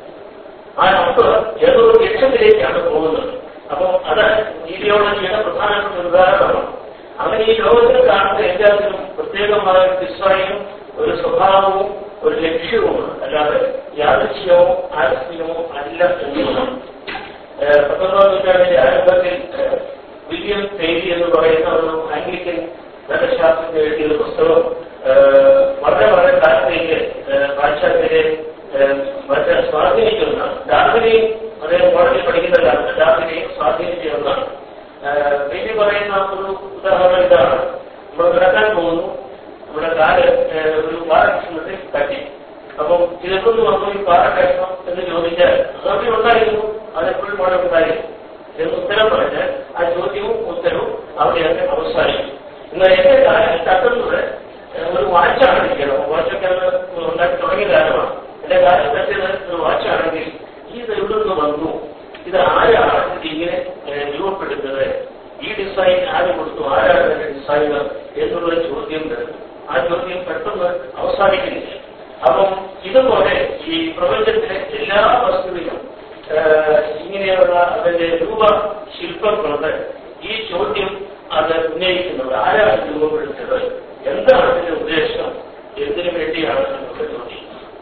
ആ അമ്പ് ഏതോ ഒരു ലക്ഷ്യത്തിലേക്കാണ് പോകുന്നത് അപ്പോൾ അത് ഈഡിയോളജിയുടെ പ്രധാനപ്പെട്ട ഒരു ഉദാഹരണമാണ് അങ്ങനെ ഈ ലോകത്തിൽ കാണുന്ന എല്ലാത്തിനും പ്രത്യേകമായ ഒരു ഡിസൈനും ഒരു സ്വഭാവവും ഒരു ലക്ഷ്യവുമാണ് അല്ലാതെ യാദൃശ്യവും ആകസ്മികമോ അല്ല എന്നുള്ളതാണ് ഏഹ് പത്തൊമ്പതാം നൂറ്റാണ്ടിന്റെ ആരംഭത്തിൽ ഏഹ് വില്യം തേരി എന്ന് പറയുന്ന ഒരു ആംഗ്ലിക്കൻ ധനശാസ്ത്രജ്ഞ എഴുതിയ ഒരു പുസ്തകം ഏഹ് വളരെ വളരെ കാലത്തേക്ക് ഏഹ് പാശ്ചാത്യരെ ഏഹ് വളരെ സ്വാധീനിക്കുന്ന ഡാർവിനെയും അദ്ദേഹം കോളേജിൽ പഠിക്കുന്ന കാലത്ത് ഡാർവിനെയും സ്വാധീനിച്ച ഒന്നാണ് ഏഹ് തേരി പറയുന്ന ഒരു ഉദാഹരണം ഇതാണ് നമ്മൾ കിടക്കാൻ പോകുന്നു നമ്മുടെ കാല് ഏഹ് ഒരു പാറകഷ്ണത്തിൽ തട്ടി അപ്പം ചിലപ്പോൾ വന്നു ഈ പാറകഷ്ണം എന്ന് ചോദിച്ചാൽ അതവിടെ ഉണ്ടായിരുന്നു അതെപ്പോഴും അവിടെ ഉണ്ടായിരുന്നു എന്ന് ഉത്തരം പറഞ്ഞാൽ ആ ചോദ്യവും ഉത്തരവും അവിടെയൊക്കെ അവസാനിക്കും എന്നാൽ എന്റെ കാലിൽ തട്ടുന്നത് ഏഹ് ഒരു വാച്ചാണ് ഇരിക്കണം വാച്ചൊക്കെ അന്ന് ഉണ്ടാക്കി തുടങ്ങിയ കാലമാണ് എന്റെ കാലിൽ തട്ടിയത് ഒരു വാച്ചാണെങ്കിൽ ഇത് എവിടെ നിന്ന് വന്നു ഇത് ആരാണ് ഇത് ഇങ്ങനെ ഏഹ് രൂപപ്പെടുന്നത് ഈ ഡിസൈൻ ആര് കൊടുത്തു ആരാണ് ഇതിന്റെ ഡിസൈനർ എന്നുള്ളൊരു ചോദ്യം വരുന്നു ആ ചോദ്യം പെട്ടെന്ന് അവസാനിക്കുന്നില്ല അപ്പം ഇതുപോലെ ഈ പ്രപഞ്ചത്തിലെ എല്ലാ വസ്തുവിനും ഏഹ് ഇങ്ങനെയുള്ള അതിന്റെ രൂപ ശില്പങ്ങളുണ്ട് ഈ ചോദ്യം അത് ഉന്നയിക്കുന്നത് ആരാണ് രൂപപ്പെടുത്തിയത് എന്താണ് അതിന്റെ ഉദ്ദേശം എന്തിനു വേണ്ടിയാണ് എന്നുള്ള ചോദ്യം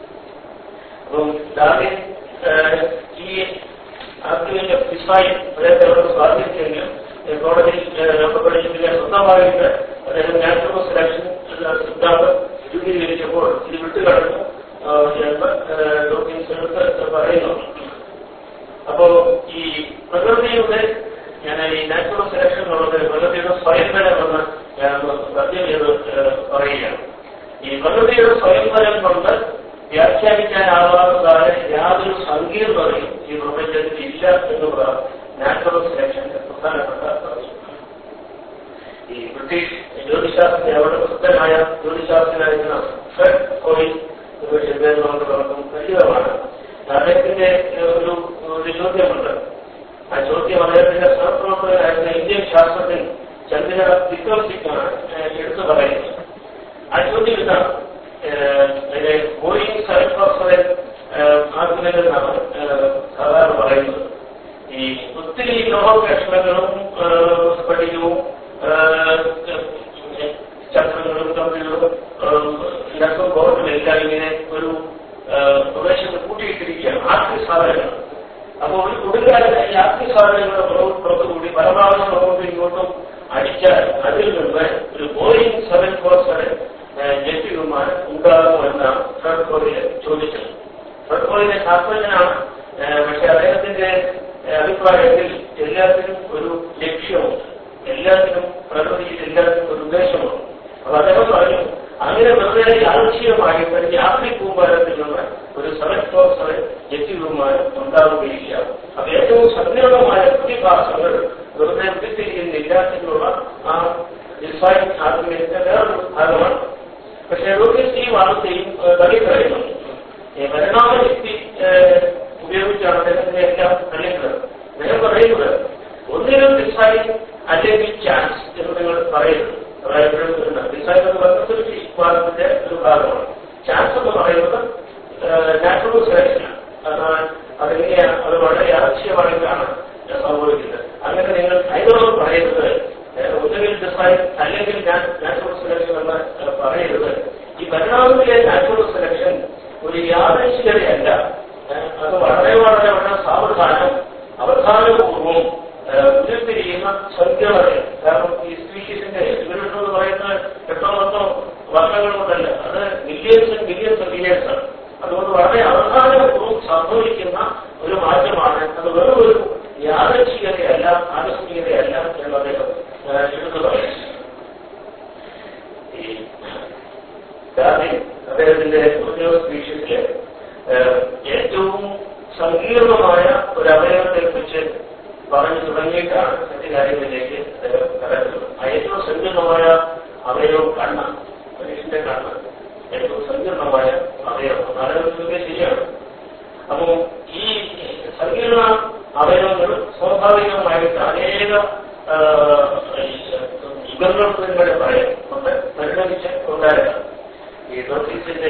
അപ്പം ഡാർവിൻ ഏഹ്, ഈ ആർഗ്യുമെന്റ് ഓഫ് ഡിസൈൻ അദ്ദേഹത്തെ അവിടെ സ്വാധീനിച്ചെങ്കിലും ഏഹ്, കോടതിയിൽ ഏഹ്, ഒക്കെ പഠിച്ചിട്ട് സ്വന്തമായിട്ട് സിദ്ധാന്തം രൂപീകരിച്ചപ്പോൾ ഇത് വിട്ടുകടന്നു ആ, എന്ന് ഡോക്ടേഴ്സ് എടുത്ത് പറയുന്നു അപ്പോ ഈ പ്രകൃതിയുടെ ഞാൻ ഈ നാച്ചുറൽ സെലക്ഷൻ എന്നുള്ളത് പ്രകൃതിയുടെ സ്വയംവരം എന്ന് ഞാൻ സത്യം ചെയ്ത് ഏഹ്, പറയുകയാണ് ഈ പ്രകൃതിയുടെ സ്വയംവരം കൊണ്ട് വ്യാഖ്യാനിക്കാനാവാത്തതായ യാതൊരു സങ്കീർണതയും ഈ പ്രപഞ്ചത്തിൽ ഇല്ല എന്നുള്ളതാണ് നാച്ചുറൽ സെലക്ഷന്റെ പ്രധാനപ്പെട്ട തത്വം. ഈ ബ്രിട്ടീഷ് ജ്യോതിശാസ്ത്രി അവിടെ പ്രസിദ്ധനായ ജ്യോതിശാസ്ത്രനായിരുന്ന ഫ്രെഡ് കോയിൽ ഒരു ചിന്തയിൽ നമുക്ക് പലർക്കും പരിചിതമാണ് അദ്ദേഹത്തിന്റെ ഏഹ്, ഒരു ഒരു ചോദ്യമുണ്ട് ആ ചോദ്യം അദ്ദേഹത്തിന്റെ സഹപ്രവർത്തകരായിരുന്ന ഇന്ത്യൻ ശാസ്ത്രജ്ഞൻ ചന്ദ്ര വിക്രം സിംഗാണ് ഏഹ്, എടുത്തു പറയുന്നത് ആ ചോദ്യം ഇതാണ് ഏഹ്, Boeing seven four seven argument എന്നാണ് ഏഹ്, സാധാരണ പറയുന്നത് ഈ ഒത്തിരി ലോകകഷ്ണങ്ങളും സ്ഫടികവും ചക്രങ്ങളും കമ്പികളും ഇതൊക്കെ ബോർഡിലെല്ലാം ഇങ്ങനെ ഒരു ഏഹ്, പ്രദേശത്ത് കൂട്ടിയിട്ടിരിക്കുകയാണ് ആർത്തി സാധനങ്ങൾ അപ്പോൾ ഒരു കൊടുക്കാതെ ഈ ആർത്തി സാധനങ്ങളുടെ പുറത്ത് പുറത്തുകൂടി പരമാവധി അങ്ങോട്ടും ഇങ്ങോട്ടും അടിച്ചാൽ അതിൽ നിന്ന് ഒരു Boeing seven four seven jet വിമാനം ഉണ്ടാകുമെന്നാണ് ഫ്രഡ് കോറിയെ ചോദിച്ചത് ഫ്രഡ് കോറിയെ ശാസ്ത്രജ്ഞനാണ് ഏഹ്, പക്ഷെ അദ്ദേഹത്തിന്റെ ഏഹ്, അഭിപ്രായത്തിൽ എല്ലാത്തിനും ഒരു ലക്ഷ്യമുണ്ട് എല്ലാത്തിനും പ്രകൃതിയിൽ എല്ലാത്തിനും ഒരു ഉദ്ദേശമുണ്ട് അപ്പൊ അദ്ദേഹം പറഞ്ഞു അങ്ങനെ വെറുതെ യാദൃശ്ചികമായിട്ട് യാത്രി കൂമ്പാരത്തിൽ നിന്ന് ഒരു സെവൻ ഫോർ സെവൻ ജെറ്റ് വിമാനം ഉണ്ടാവുകയില്ല അപ്പൊ ഏറ്റവും സങ്കീർണമായ പ്രതിഭാസങ്ങൾ വെറുതെ ഉദിത്തിരിക്കുന്നില്ല എന്നുള്ള ആ ഡിസൈൻ ആർഗ്യുമെന്റിന്റെ വേറൊരു ഭാഗമാണ് പക്ഷേ ലോകേഷ് ഈ വാദത്തെയും ഏഹ്, തള്ളിക്കളയുന്നുണ്ട് ഈ പരിണാമശക്തി ഏഹ്, ഉപയോഗിച്ചാണ് അദ്ദേഹത്തിന്റെ എല്ലാം തള്ളിക്കളത് അദ്ദേഹം പറയുന്നത് ഒന്നിനും ഡിസൈൻ അല്ലെങ്കിൽ ചാൻസ് എന്ന് നിങ്ങൾ പറയരുത് അതായത് ഡിസൈൻ എന്ന് പറയുന്നത് ഒരു വാദത്തിന്റെ ഒരു ഭാഗമാണ് ചാൻസ് എന്ന് പറയുന്നത് നാച്ചുറൽ സെലക്ഷനാണ് അതാണ് അതെങ്ങനെയാണ് അത് വളരെ ആവശ്യമായിട്ടാണ് സംഭവിക്കുന്നത് അങ്ങനെ നിങ്ങൾ ഐതോളം പറയരുത് ഏഹ്, ഒന്നുകിൽ ഡിസൈൻ അല്ലെങ്കിൽ നാച്ചുറൽ സെലക്ഷൻ എന്ന് ഏഹ്, പറയരുത് ഈ പരിണാമത്തിലെ നാച്ചുറൽ സെലക്ഷൻ ഒരു യാദൃശികതയല്ല ഏഹ്, അത് വളരെ വളരെ വളരെ സാവധാനം അവധാനപൂർവ്വം ഏഹ്, ഉരുത്തിരിയുന്ന സങ്കീർണതയാണ് കാരണം ഈ സ്പീഷീസിന്റെ ഇവരുടെ എന്ന് പറയുന്നത് എട്ടോ പത്തോ വർഷങ്ങൾ കൊണ്ടല്ല അത് millions and millions of years ആണ് അതുകൊണ്ട് വളരെ അവധാനപൂർവ്വം സംഭവിക്കുന്ന ഒരു മാറ്റമാണ് അത് വെറും ഒരു യാദൃച്ഛികതയല്ല ആകസ്മികതയല്ല എന്ന് അദ്ദേഹം ഏഹ്, എടുത്തു പറയും ഈ ഡാർവിൻ അദ്ദേഹത്തിന്റെ ഓരോ സ്പീഷീസിലെ ഏഹ്, ഏറ്റവും സങ്കീർണമായ ഒരു അവയവത്തെ കുറിച്ച് പറഞ്ഞു തുടങ്ങിയിട്ടാണ് മറ്റു കാര്യങ്ങളിലേക്ക് അദ്ദേഹം കടക്കുന്നത് ആ ഏറ്റവും സങ്കീർണമായ അവയവം കണ്ണ് മനുഷ്യന്റെ കണ്ണ് ഏറ്റവും സങ്കീർണമായ അവയവം നാടകത്തിലൊക്കെ ശരിയാണ് അപ്പോൾ ഈ സങ്കീർണ അവയവങ്ങൾ സ്വാഭാവികമായിട്ട് അനേക യുഗങ്ങളുടെ പറയാം ഒന്ന് പരിണമിച്ച് ഉണ്ടായതാണ് ഈ നോട്ടീസിന്റെ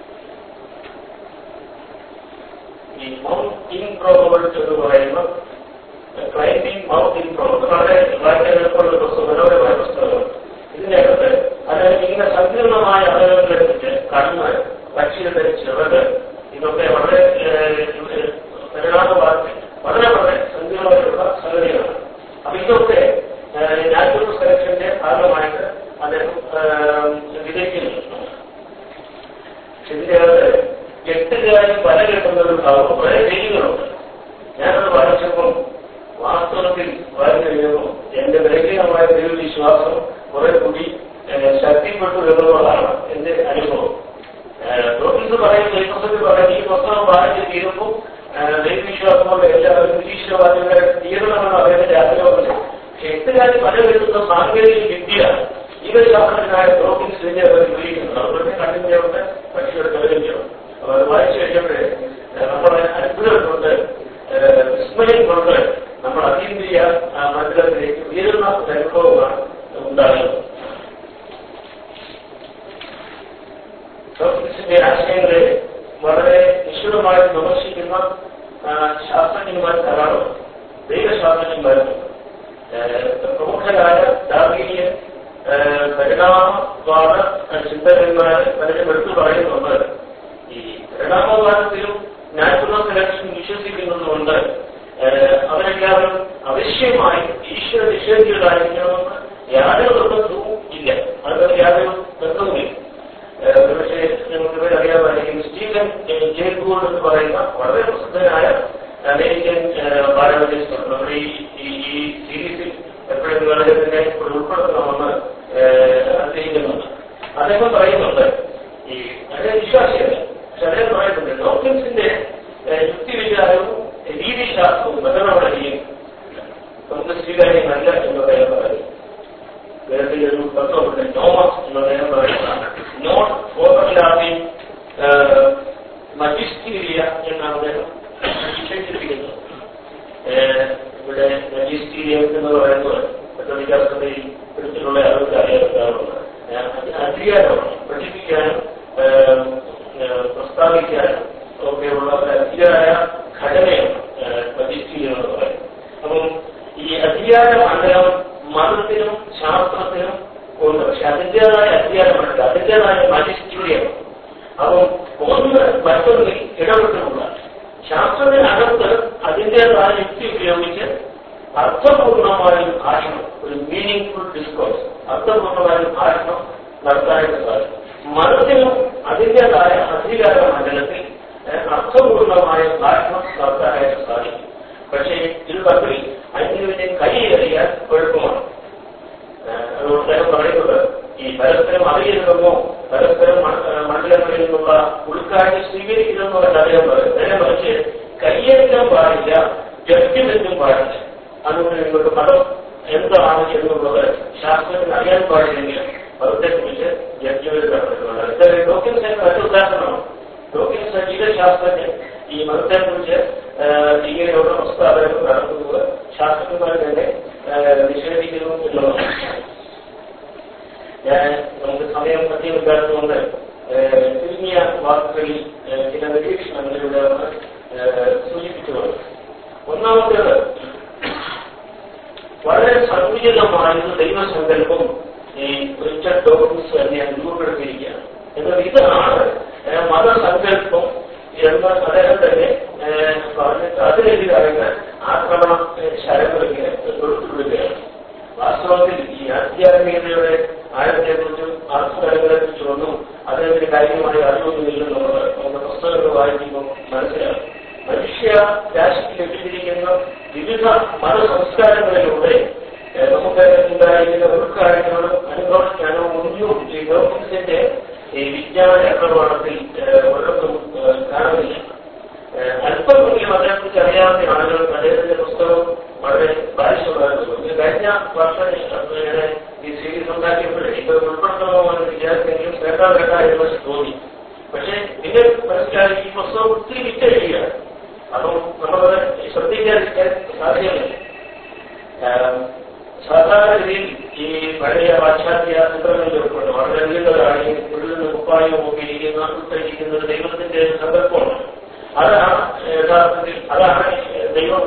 ഈ മൗണ്ട് ഇൻപ്രോബിൾ എന്ന് പറയുന്ന ക്ലൈംബിംഗ് മൗണ്ട് ഇൻപ്രോബിൾ വളരെ വായിക്കാൻ എളുപ്പമുള്ള പുസ്തകം മനോഹരമായ പുസ്തകമാണ് ഇതിനകത്ത് അതായത് ഇങ്ങനെ സങ്കീർണമായ അവയവങ്ങളെ കുറിച്ച് കണ്ണ് പക്ഷിയുടെ ചിറക് ഇതൊക്കെ വളരെ ഏഹ്, പരിണാമവാദത്തിൽ വളരെ വളരെ സങ്കീർണമായിട്ടുള്ള സംഗതികളാണ് അപ്പൊ ഇതൊക്കെ നാച്ചുറൽ സെലക്ഷന്റെ ഭാഗമായിട്ട് അദ്ദേഹം ഏഹ്, വിജയിക്കുന്നുണ്ട് ഇതിനകത്ത് എട്ടുകാരും പല കിട്ടുന്ന ഒരു ഭാഗം കുറെ രീതികളുണ്ട് ഞാനത് വായിച്ചപ്പം വാസ്തവത്തിൽ വായിച്ചു കഴിഞ്ഞപ്പോൾ എന്റെ ബലഹീനമായ ദൈവവിശ്വാസം കുറെ കൂടി ഏഹ്, ശക്തിപ്പെട്ടു എന്നുള്ളതാണ് എന്റെ അനുഭവം ഡോക്ടേഴ്സ് പറയുന്ന ദൈവസത്തിൽ പറയുന്ന ഈ പുസ്തകം വായിച്ച് തീരുമ്പോൾ ദൈവവിശ്വാസം കൊണ്ട് എല്ലാവരും നിരീശ്വരവാദികളെ തീരണമെന്ന് അദ്ദേഹത്തിന്റെ ആഗ്രഹമുണ്ട് പക്ഷെ എട്ടുകാരും പല കിട്ടുന്ന സാങ്കേതിക വിദ്യ ജീവശാസ്ത്രജ്ഞനായ ഡോക്ടേഴ്സ് ഇതിനെ അവർ ഉപയോഗിക്കുന്നു അതുകൊണ്ട് കണ്ണിന്റെ പക്ഷിയുടെ കലകല്യം അപ്പൊ അത് വായിച്ചു കഴിഞ്ഞപ്പോഴേ ഏഹ്, നമ്മളെ അത്ഭുതം കൊണ്ട് ഏഹ്, വിസ്മയം കൊണ്ട് നമ്മൾ അതീന്ദ്രിയ ആ, മണ്ഡലത്തിലേക്ക് ഉയരുന്ന ഒരു അനുഭവമാണ് ഉണ്ടാകുന്നത് ഡോക്ടേഴ്സിന്റെ ആശയങ്ങളെ വളരെ നിശ്ചിതമായി വിമർശിക്കുന്ന ആ, ശാസ്ത്രജ്ഞന്മാർ ധാരാളം ദൈവശാസ്ത്രജ്ഞന്മാരുണ്ട് ഏഹ്, പ്രമുഖരായ ഡാർവീനിയൻ ഏഹ്, പരിണാമവാദ ചിന്തകന്മാർ പലരും എടുത്തു പറയുന്നുണ്ട് ഈ പരിണാമവാദത്തിലും നാച്ചുറൽ സെലക്ഷൻ വിശ്വസിക്കുന്നതുകൊണ്ട് ഏഹ്, അവരെല്ലാവരും അവശ്യമായി ഈശ്വര നിഷേധികളായിരിക്കണമെന്ന് യാതൊരു നിർബന്ധവും ഇല്ല അത് യാതൊരു ബന്ധവുമില്ല അദ്ദേഹം പറയുന്നുണ്ട് ഈ അദ്ദേഹം വിശ്വാസിയല്ല പക്ഷെ അദ്ദേഹം പറയുന്നുണ്ട് ഡോക്ടൻസിന്റെ യുക്തിവിചാരവും രീതിശാസ്ത്രവും ബന്ധനവടയും നമുക്ക് സ്വീകാര്യമല്ല എന്ന് അദ്ദേഹം പറയുന്നു വേറെ ഒരു തത്വമുണ്ട് നോമസ് എന്ന് അദ്ദേഹം പറയുന്നതാണ് നോട്ട് ഓവർലാപ്പിംഗ് മജിസ്റ്റീരിയ എന്നാണ് അദ്ദേഹം വിശേഷിപ്പിക്കുന്നത് ഇവിടെ മജിസ്റ്റീരിയം എന്ന് പറയുന്നത് കത്തോലിക്കാസഭയിൽ എടുത്തിട്ടുള്ള ആളുകൾക്ക് അറിയാവുന്നതാണ് അധികാരമാണ് പഠിപ്പിക്കാനും പ്രസ്താവിക്കാനും ഒക്കെയുള്ള ഒരു അധികാര ഘടനയാണ് മജിസ്റ്റീരിയം എന്ന് പറയുന്നത് അപ്പം ഈ അധികാര മണ്ഡലം മതത്തിനും ശാസ്ത്രത്തിനും ഉണ്ട് പക്ഷെ അതിൻ്റെതായ അധികാരമുണ്ട് അതിൻ്റെതായ മജിസ്റ്റീരിയം അപ്പം ഒന്ന് മറ്റൊന്നിൽ ഇടപെട്ടുള്ള ശാസ്ത്രത്തിനകത്ത് അതിൻ്റെതായ യുക്തി ഉപയോഗിച്ച് അർത്ഥപൂർണമായ ഒരു ഭാഷണം ഒരു മീനിങ് ഫുൾ ഡിസ്കോഴ്സ് അർത്ഥപൂർണമായ ഒരു ഭാഷണം നടത്താനായിട്ട് സാധിക്കും മതത്തിനും അതിൻ്റെതായ അധികാര മണ്ഡലത്തിൽ അർത്ഥപൂർണമായ ഭാഷണം നടത്താനായിട്ട് സാധിക്കും പക്ഷേ ഇത് തമ്മിൽ അതിന് കൈയേറിയാൽ കുഴപ്പമാണ് അതുകൊണ്ട് അദ്ദേഹം പറയുന്നത് ഈ പരസ്പരം അറിയരുതെന്നോ പരസ്പരം മണ്ഡലങ്ങളിൽ നിന്നുള്ള ഉൾക്കാഴ്ച സ്വീകരിക്കണമെന്നല്ല അദ്ദേഹം പറയുന്നത് നേരെ മറിച്ച് കയ്യേറ്റം പാടില്ല ജഡ്ജ്മെന്റും പാടില്ല അതുകൊണ്ട് നിങ്ങൾക്ക് മതം എന്താണ് എന്നുള്ളത് ശാസ്ത്രത്തിന് അറിയാൻ പാടില്ലെങ്കിൽ മതത്തെക്കുറിച്ച് ജഡ്ജ്മെന്റ് നടത്തുന്നുണ്ട് ഡോക്ടൻസ് മറ്റു ഉദാഹരണമാണ് ഡോക്ടൻസ് ജീവശാസ്ത്രജ്ഞൻ ഈ മതത്തെക്കുറിച്ച് ഇങ്ങനെയുള്ള പ്രസ്താവനകൾ നടത്തുന്നത് ശാസ്ത്രജ്ഞന്മാർ തന്നെ നിഷേധിക്കുന്നു എന്നുള്ളതാണ് ഞാൻ നമുക്ക് സമയം അധികമില്ലാത്തതുകൊണ്ട് ചുരുങ്ങിയ വാക്കുകളിൽ ചില നിരീക്ഷണങ്ങളിലൂടെ സൂചിപ്പിച്ചുകൊണ്ട് ഒന്നാമത്തേത് വളരെ സങ്കുചിതമായൊരു ദൈവസങ്കല്പം ഈ റിച്ചർഡ് ഡോക്ടൻസ് തന്നെ രൂപപ്പെടുത്തിയിരിക്കുകയാണ് എന്നാൽ ഇതാണ് മതസങ്കല്പം എന്ന് അദ്ദേഹം തന്നെ പറഞ്ഞിട്ട് അതിനെതിരായ ആക്രമണ ശരങ്ങൾ ഇങ്ങനെ തൊടുത്തുവിടുകയാണ് വാസ്തവത്തിൽ ഈ ആധ്യാത്മികതയുടെ ആഴത്തെക്കുറിച്ചും അർത്ഥതലങ്ങളെക്കുറിച്ചും ഒന്നും അദ്ദേഹത്തിന് കാര്യമായ അറിവൊന്നുമില്ലെന്നുള്ളത് നമ്മുടെ പുസ്തകങ്ങൾ വായിക്കുമ്പോൾ മനസ്സിലാകും മനുഷ്യ രാശിക്ക് ലഭിച്ചിരിക്കുന്ന വിവിധ മതസംസ്കാരങ്ങളിലൂടെ നമുക്ക് ഉണ്ടായിരിക്കുന്ന ഉൾക്കാഴ്ചകളും അനുഭവജ്ഞാനവും ഒന്നും ഈ ലോകത്തിന്റെ ഈ വിജ്ഞാന പ്രമാണത്തിൽ ഒരിടത്തും കാണുന്നില്ല അല്പമെങ്കിലും അതേക്കുറിച്ച് അറിയാവുന്ന ആളുകൾ അദ്ദേഹത്തിന്റെ പുസ്തകം വളരെ ബാധിച്ചുള്ളതായിരുന്നു കഴിഞ്ഞ വർഷം ഈ സീരീസ് ഉണ്ടാക്കിയപ്പോഴേ ഇത് ഉൾപ്പെടുത്തണമോ എന്ന് വിചാരിച്ചെങ്കിലും വേണ്ട വേണ്ട എന്ന് തോന്നി പക്ഷെ പിന്നെ മനസ്സിലായി ഈ പുസ്തകം ഒത്തിരി വിറ്റഴിക്കുകയാണ് അപ്പം നമ്മളത് ശ്രദ്ധിക്കാതിരിക്കാൻ സാധ്യമല്ല സാധാരണ രീതിയിൽ ഈ പഴയ പാശ്ചാത്യ ചിത്രങ്ങളിൽ ഉൾപ്പെടുന്നു വളരെ നീണ്ടതാണ് ഉള്ളിൽ കുപ്പായവും ഒക്കെ ഇരിക്കുന്ന ഉൾപ്പെട്ടിരിക്കുന്നത് ദൈവത്തിന്റെ സങ്കല്പമാണ് അതാണ് യഥാർത്ഥത്തിൽ അതാണ് ദൈവം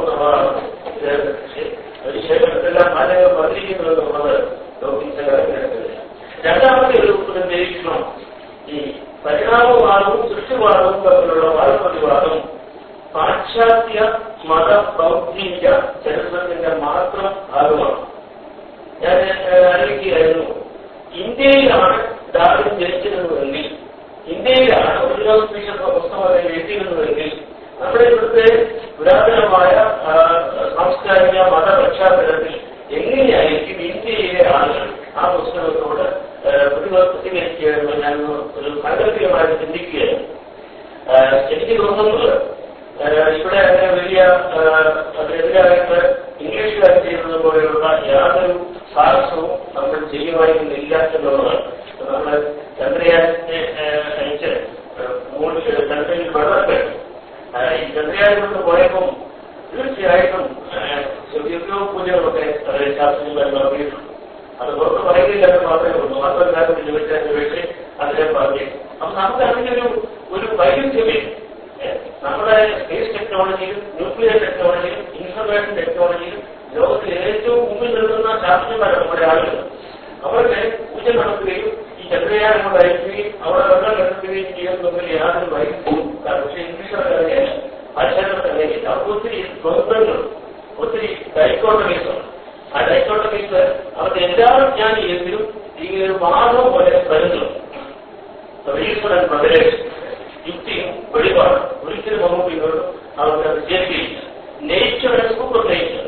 ശേഷമെല്ലാം മാനങ്ങൾ വന്നിരിക്കുന്നത് എന്നുള്ളത് രണ്ടാമത്തെ ഒരു നിരീക്ഷണം ഈ പരിണാമവാദവും സൃഷ്ടിവാദവും തമ്മിലുള്ള വാദപ്രതിവാദം പാശ്ചാത്യ മത ബൗദ്ധിക ചരിത്രത്തിന്റെ മാത്രം ഭാഗമാണ് ഞാൻ അറിയിക്കുകയായിരുന്നു ഇന്ത്യയിലാണ് ഡാർവിൻ ജനിച്ചിരുന്നതെങ്കിൽ ഇന്ത്യയിലാണ് ഒറിജിനൽ സ്പീഷീസ് പുസ്തകം എഴുതിയിരുന്നതെങ്കിൽ നമ്മുടെ ഇവിടുത്തെ പുരാതനമായ സാംസ്കാരിക മത പശ്ചാത്തലത്തിൽ എങ്ങനെയായിരിക്കും ഇന്ത്യയിലെ ആളുകൾ ആ പുസ്തകത്തോട് പ്രതികരിക്കുകയെന്ന് ഞാൻ ഒരു സാങ്കല്പികമായിട്ട് ചിന്തിക്കുകയായിരുന്നു എനിക്ക് തോന്നുന്നത് ഇവിടെ അങ്ങനെ വലിയ അതിനെതിരായിട്ട് ഇംഗ്ലീഷുകാർ ചെയ്യുന്നത് പോലെയുള്ള യാതൊരു സാഹസവും നമ്മൾ ചെയ്യുമായിരുന്നില്ല എന്നുള്ളതാണ് നമ്മൾ ചന്ദ്രയാനെ അയച്ച് മൂന്ന് ചന്ദ്രനിൽ വെള്ളമൊക്കെ ഈ ചന്ദ്രയാനിലോട്ട് പോയപ്പം തീർച്ചയായിട്ടും ദിവ്യോ പൂജകളൊക്കെ ശാസ്ത്രജ്ഞന്മാർ നടത്തിയിട്ടുണ്ട് അത് പുറത്ത് പറയുന്നില്ല എന്ന് മാത്രമേ ഉള്ളൂ മാത്രമല്ലാത്ത ചോദിച്ചാൽ ചോദിച്ച് അതിനെ പറഞ്ഞു അപ്പൊ നമുക്ക് അതിനൊരു ഒരു വൈരുദ്ധ്യമേ നമ്മുടെ സ്പേസ് ടെക്നോളജിയിലും ന്യൂക്ലിയർ ടെക്നോളജിയിലും ഇൻഫർമേഷൻ ടെക്നോളജിയിലും ലോകത്തിൽ ഏറ്റവും മുമ്പിൽ നിൽക്കുന്ന ശാസ്ത്രജ്ഞന്മാരാണ് നമ്മുടെ ആളുകൾ അവർക്ക് പൂജ നടത്തുകയും ഈ ചന്ദ്രയാനം കൊണ്ട് അയക്കുകയും അവിടെ വെള്ളം കണ്ടെത്തുകയും ചെയ്യുന്നതിൽ യാതൊരു വൈദ്യുതിയും പക്ഷേ ഇംഗ്ലീഷുകാർ അങ്ങനെയല്ല ഭാഷകൾ അങ്ങനെയില്ല അവർക്ക് ഒത്തിരി സ്വന്തങ്ങൾ ഒത്തിരി ഡൈക്കോട്ടമീസ് ആ ഡൈക്കോട്ടമീസ് അവർക്ക് എല്ലാവരും ഞാൻ എങ്കിലും ഇങ്ങനെ ഒരു വാദം പോലെ വരുന്നു റീസൺ ആൻഡ് പ്രൊവലേഷൻ യുക്തിയും വെളിപാട് ഒരിക്കലും നമുക്ക് ഇങ്ങോട്ടും അവർക്ക് അത് ചേർക്കുകയില്ല നേച്ചർ സൂപ്പർ നേച്ചർ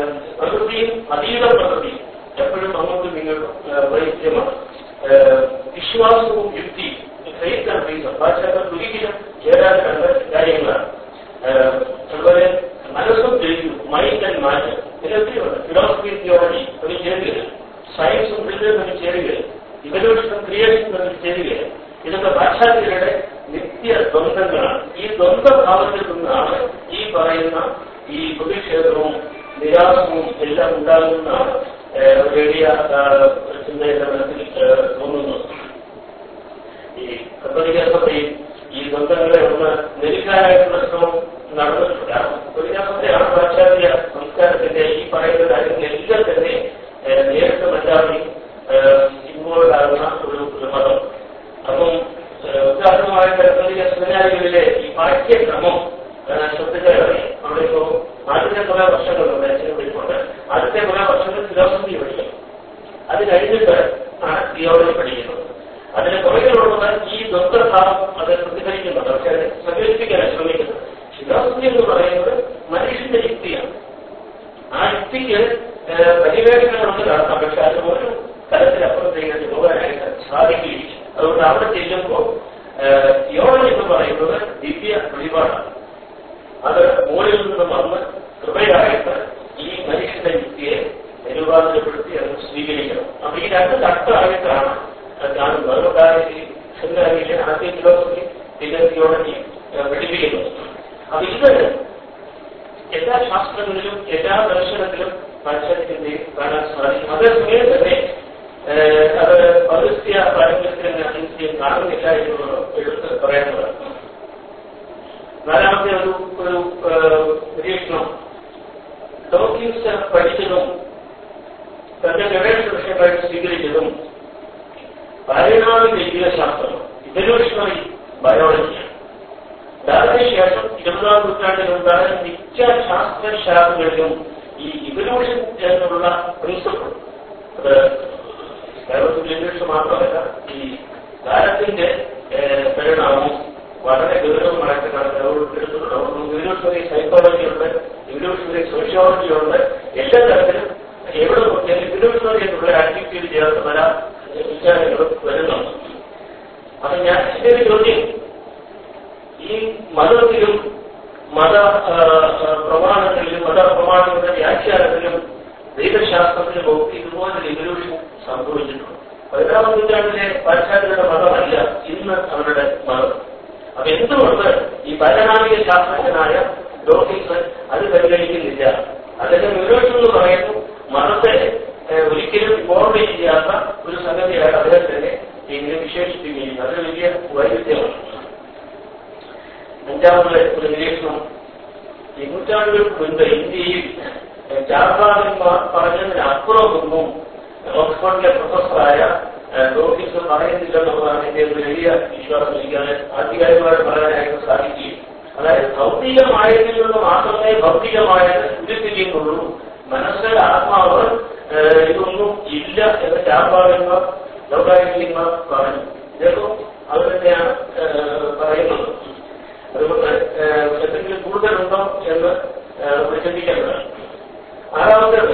പ്രകൃതിയും അതീത പ്രകൃതിയും എപ്പോഴും അങ്ങോട്ടും ഇങ്ങോട്ടും വൈദ്യമാണ് വിശ്വാസവും യുക്തിയും ഫെയ്ത്ത് ആൻഡ് റീസൺ പാശ്ചാത്യം ഒരിക്കലും ചേരാൻ കണ്ട കാര്യങ്ങളാണ് ഏഹ് അതുപോലെ മനസ്സും തെളിയും മൈൻഡ് ആൻഡ് മാറ്റം ഇതൊക്കെയുണ്ട് ഫിലോസഫി തിയോളജി ഒരു ചേരുകയില്ല സയൻസും ബിൽഡും തമ്മിൽ ചേരുകയില്ല ഇവല്യൂഷനും ക്രിയേഷനും തമ്മിൽ ചേരുകയില്ല ഇതൊക്കെ പാശ്ചാത്യരുടെ നിത്യ ദ്വന്ദ്ങ്ങളാണ് ഈ ദ്വന്ദ്ഭാവത്തിൽ നിന്നാണ് ഈ പറയുന്ന ഈ പ്രതിഷേധവും നിരാസവും എല്ലാം ഉണ്ടാകുന്നതാണ് ഏഹ് വലിയ ചിന്തയുടെ മനസ്സിൽ ഏഹ് തോന്നുന്നത് ഈ കത്തോലിക്ക സഭയിൽ ഈ ബന്ധങ്ങളെ ഒന്ന് നെരുക്കാനായിട്ടുള്ള ശ്രമം നടന്നിട്ടുണ്ട് കത്തോലിക്ക സഭയാണ് പാശ്ചാത്യ സംസ്കാരത്തിന്റെ ഈ പറയുന്ന കാര്യങ്ങളെല്ലാം തന്നെ ഏഹ് നേരിട്ട് മറ്റാതി ഇൻവോൾവ് ആകുന്ന ഒരു ഒരു മതം അപ്പം ഏഹ് ഉദാഹരണമായി കത്തോലിക്ക സെമിനാരികളിലെ ഈ പാഠ്യക്രമം ഏഹ് ശ്രദ്ധിച്ചാൽ അറിയാം അവിടെ ഇപ്പോ ആദ്യത്തെ കുറെ വർഷങ്ങളുണ്ട് അച്ഛനെ വിളിക്കൊണ്ട് ആദ്യത്തെ കുറെ വർഷങ്ങൾ ഫിലോസഫി പഠിക്കും അത് കഴിഞ്ഞിട്ട് ആണ് തിയോളജി പഠിക്കുന്നത് അതിന് പുറകിലുള്ളത് ഈ ദ്വന്ദ്ഭാവം അത് പ്രതിഫലിക്കുന്നുണ്ട് പക്ഷെ അത് സങ്കല്പിക്കാൻ ശ്രമിക്കുന്നത് ഫിലോസഫി എന്ന് പറയുന്നത് മനുഷ്യന്റെ യുക്തിയാണ് ആ യുക്തിക്ക് ഏഹ്, പര്യവേക്ഷണങ്ങളൊക്കെ നടത്താം പക്ഷെ അത് ഒരു തലത്തിലപ്പുറത്തേക്ക് പോകാനായിട്ട് സാധിക്കുകയില്ല അതുകൊണ്ട് അവിടെ ചെല്ലുമ്പോൾ തിയോളജി എന്ന് പറയുന്നത് ദിവ്യ വെളിപാടാണ് അത് മുകളിൽ നിന്ന് വന്ന് കൃപയായിട്ട് ഈ മനുഷ്യന്റെ യുക്തിയെ നിരുപാധികപ്പെടുത്തി അത് സ്വീകരിക്കണം അപ്പൊ ഈ രണ്ട് തട്ടായിട്ടാണ് അത് കാണുന്നത് അതുകൊണ്ടാണ് ഈ സെമിനാരിയിലെ ആദ്യ ഫിലോസഫി പിന്നെ തിയോളജി പഠിപ്പിക്കുന്നത് അപ്പൊ ഇത് എല്ലാ ശാസ്ത്രങ്ങളിലും എല്ലാ ദർശനത്തിലും പാശ്ചാത്യത്തിന്റെ കാണാൻ സാധിക്കും അതേസമയം തന്നെ ഏഹ്, അത് പൗരസ്ത്യ പാരമ്പര്യത്തിന് അനുസരിച്ച് കാണുന്നില്ല എന്നുള്ളത് എടുത്ത് പറയാനുള്ളതാണ് നാലാമത്തെ ഒരു ഒരു ഏഹ്, നിരീക്ഷണം ഡോക്കിൻസ് പഠിച്ചതും തന്റെ ഗവേഷണ വിഷയമായിട്ട് സ്വീകരിച്ചതും പരിണാമിക ജീവശാസ്ത്രം ഇവല്യൂഷണറി ബയോളജിയാണ് ഡാർവിന് ശേഷം ഇരുപതാം നൂറ്റാണ്ടിലുണ്ടായ മിക്ക ശാസ്ത്രശാഖകളിലും ഈ ഇവല്യൂഷൻ എന്നുള്ള പ്രിൻസിപ്പിൾ അത് കേരളത്തിൽ ഇംഗ്ലീഷ് മാത്രമല്ല ഈ കാലത്തിന്റെ ഏഹ്, പരിണാമം വളരെ ഗൗരവമായിട്ട് എടുത്തിട്ടുണ്ട് ഇവല്യൂഷണറി സൈക്കോളജി ഉണ്ട് ഇവല്യൂഷണറി സോഷ്യോളജി ഉണ്ട് എല്ലാ തരത്തിലും എവിടെ നോക്കിയാലും ഇവല്യൂഷണറി എന്നുള്ള ആക്ടിവിറ്റിയിൽ ചേർത്ത് പല വിചാരങ്ങളും വരുന്നുണ്ട് അപ്പൊ ഞാൻ എന്റെ ഒരു ചോദ്യം ഈ മതത്തിലും മത ആ, ആ, പ്രമാണങ്ങളിലും മത പ്രമാണങ്ങളുടെ വ്യാഖ്യാനത്തിലും ദൈവശാസ്ത്രത്തിലും ഒക്കെ ഇതുപോലെ ഇവല്യൂഷൻ സംഭവിച്ചിട്ടുണ്ട് പതിനാറാം നൂറ്റാണ്ടിലെ പാശ്ചാത്യരുടെ മതമല്ല ഇന്ന് അവരുടെ മതം അപ്പൊ എന്തുകൊണ്ട് ഈ പരിണാമിക ശാസ്ത്രജ്ഞനായ ഡോക്കിൻസ് അത് പരിഗണിക്കുന്നില്ല അദ്ദേഹം ഇവല്യൂഷൻ എന്ന് പറയുന്നു മതത്തെ ഏഹ്, ഒരിക്കലും ഫോർമേ ചെയ്യാത്ത ഒരു സംഗതിയായിട്ട് അദ്ദേഹത്തിനെ ഇങ്ങനെ വിശേഷിപ്പിക്കുകയും അതൊരു വലിയ വൈരുദ്ധ്യമാണ് അഞ്ചാമത്തെ ഒരു നിരീക്ഷണം ഈ നൂറ്റാണ്ടുകൾക്ക് മുൻപ് ഇന്ത്യയിൽ ഏഹ്, ചാർവാകന്മാർ പറഞ്ഞതിന് അപ്പുറമൊന്നും ഓക്സ്ഫോർഡിലെ പ്രൊഫസറായ ഡോക്കിൻസ് പറയുന്നില്ലെന്നുള്ളതാണ് എന്റെ ഒരു വലിയ വിശ്വാസം എനിക്ക് അത് ആധികാരികമായിട്ട് പറയാനായിട്ട് സാധിക്കുകയും അതായത് ഭൗതികമായതിൽ നിന്ന് മാത്രമേ ഭൗതികമായത് ഉരുത്തിരിയുന്നുള്ളൂ മനസ്സിൽ ആത്മാവ് ഏഹ്, ഇതൊന്നും ഇല്ല എന്ന് ചാർവാകന്മാർ ലോകായുക്തിന്മാർ പറഞ്ഞു ഇദ്ദേഹം അത് തന്നെയാണ് ഏഹ്, പറയുന്നത് അതുകൊണ്ട് ഏഹ്, എന്തെങ്കിലും കൂടുതലുണ്ടോ എന്ന് ഏഹ്, ചിന്തിക്കേണ്ടതാണ് ആറാമത്തേത്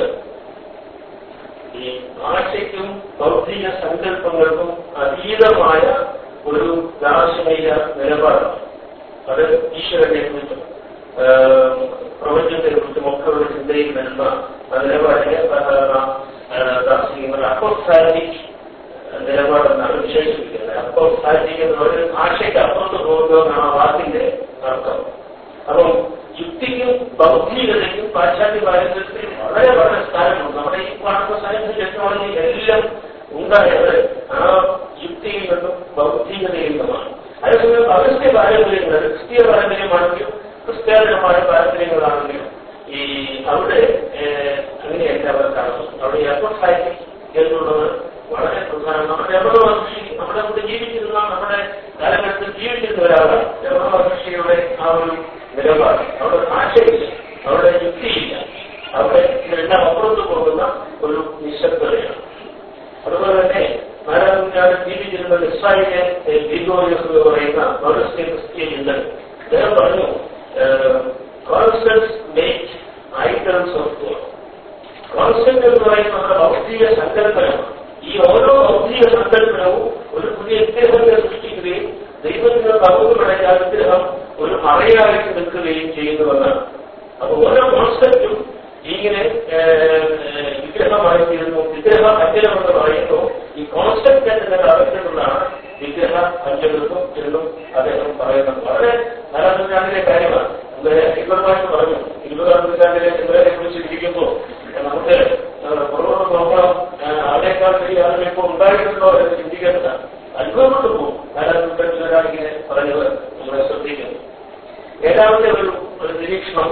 ഈ ഭാഷയ്ക്കും ഭൗതിക സങ്കല്പങ്ങൾക്കും അതീതമായ ഒരു ദാർശനിക നിലപാടാണ് അത് ഈശ്വരനെ കുറിച്ചും ഏഹ്, പ്രപഞ്ചത്തെ കുറിച്ചും ഒക്കെ ഒരു ചിന്തയിൽ വരുന്ന ആ നിലപാടിനെ ഏഹ്, ദാർശനികങ്ങൾ അപ്പോസ്റ്റാറ്റിക് നിലപാടെന്നാണ് വിശേഷിപ്പിക്കുന്നത് അപ്പോസ്റ്റാറ്റിക് എന്ന് പറയുന്നത് ഭാഷയ്ക്ക് അപ്പുറത്ത് പോകുക എന്നാണ് ആ വാക്കിന്റെ അർത്ഥം അപ്പം യുക്തിക്കും ബൗദ്ധികതയ്ക്കും പാശ്ചാത്യ പാരമ്പര്യത്തിൽ വളരെ വളരെ സ്ഥാനമുണ്ട് നമ്മുടെ ഈ കാണുന്ന സയൻസ് ടെക്നോളജി എല്ലാം ഉണ്ടായത് ആ യുക്തിയിൽ നിന്നും ബൗദ്ധികതയിൽ നിന്നുമാണ് അതേസമയം പൗരസ്ത്യ പാരമ്പര്യങ്ങൾ ക്രിസ്തീയ പാരമ്പര്യമാണെങ്കിലും ക്രിസ്ത്യാനികമായ പാരമ്പര്യങ്ങളാണെങ്കിലും ഈ അവിടെ ഏഹ്, അങ്ങനെയല്ല അവർ കാണുന്നത് അവിടെ എപ്പോസാറ്റിക് എന്നുള്ളത് വളരെ പ്രധാനം നമ്മുടെ രമണ മഹർഷി നമ്മുടെ കൂടെ ജീവിച്ചിരുന്ന നമ്മുടെ കാലഘട്ടത്തിൽ ജീവിച്ചിരുന്ന ഒരാളാണ് രമണ മഹർഷിയുടെ ആ ഒരു നിലപാട് അവിടെ ഭാഷയില്ല അവിടെ യുക്തിയില്ല അവിടെ ഇതെല്ലാം അപ്പുറത്ത് പോകുന്ന ഒരു നിശബ്ദതയാണ് അതുപോലെ തന്നെ നാലാം നൂറ്റാണ്ടിൽ ജീവിച്ചിരുന്ന ഇസ്രായേലിലെ ഗ്രിഗോറിയസ് എന്ന് പറയുന്ന പൗരസ്ത്യ ക്രിസ്ത്യൻ ചിന്തകൻ അദ്ദേഹം പറഞ്ഞു constants make items of God constant എന്ന് പറയുന്ന നമ്മുടെ ഭൗതിക സങ്കല്പനമാണ് ഈ ഓരോ ഭൗതിക സങ്കല്പനവും ഒരു ആ വിഗ്രഹം ഒരു മറയായിട്ട് നിൽക്കുകയും ചെയ്യുന്നുവെന്നാണ് അപ്പൊ ഓരോ കോൺസെപ്റ്റും ഇങ്ങനെ വിഗ്രഹമായി തീരുന്നു വിഗ്രഹ അഞ്ചലമെന്ന് പറയുന്നു ഈ കോൺസെപ്റ്റ് തന്നെ അറിഞ്ഞിട്ടുള്ളതാണ് വിഗ്രഹ അഞ്ചലെന്നും എന്നും അദ്ദേഹം പറയുന്നത് വളരെ നാലാം നൂറ്റാണ്ടിലെ കാര്യമാണ് നമ്മുടെ ഇവരുമായിട്ട് പറഞ്ഞു ഇരുപതാം നൂറ്റാണ്ടിലെ ഇവരെ കുറിച്ച് ഇരിക്കുമ്പോൾ നമുക്ക് പുറകോട്ട് നോക്കണം അതിനേക്കാൾ വലിയ ആളുകൾ ഇപ്പോൾ ഉണ്ടായിട്ടുണ്ടോ എന്ന് ചിന്തിക്കേണ്ടത് അത്ഭുതപ്പെട്ടു പോകും നാലാം നൂറ്റാണ്ടിലൊരാൾ ഇങ്ങനെ പറഞ്ഞത് നമ്മളെ ശ്രദ്ധിക്കുന്നു ഏഴാമത്തെ ഒരു ഒരു നിരീക്ഷണം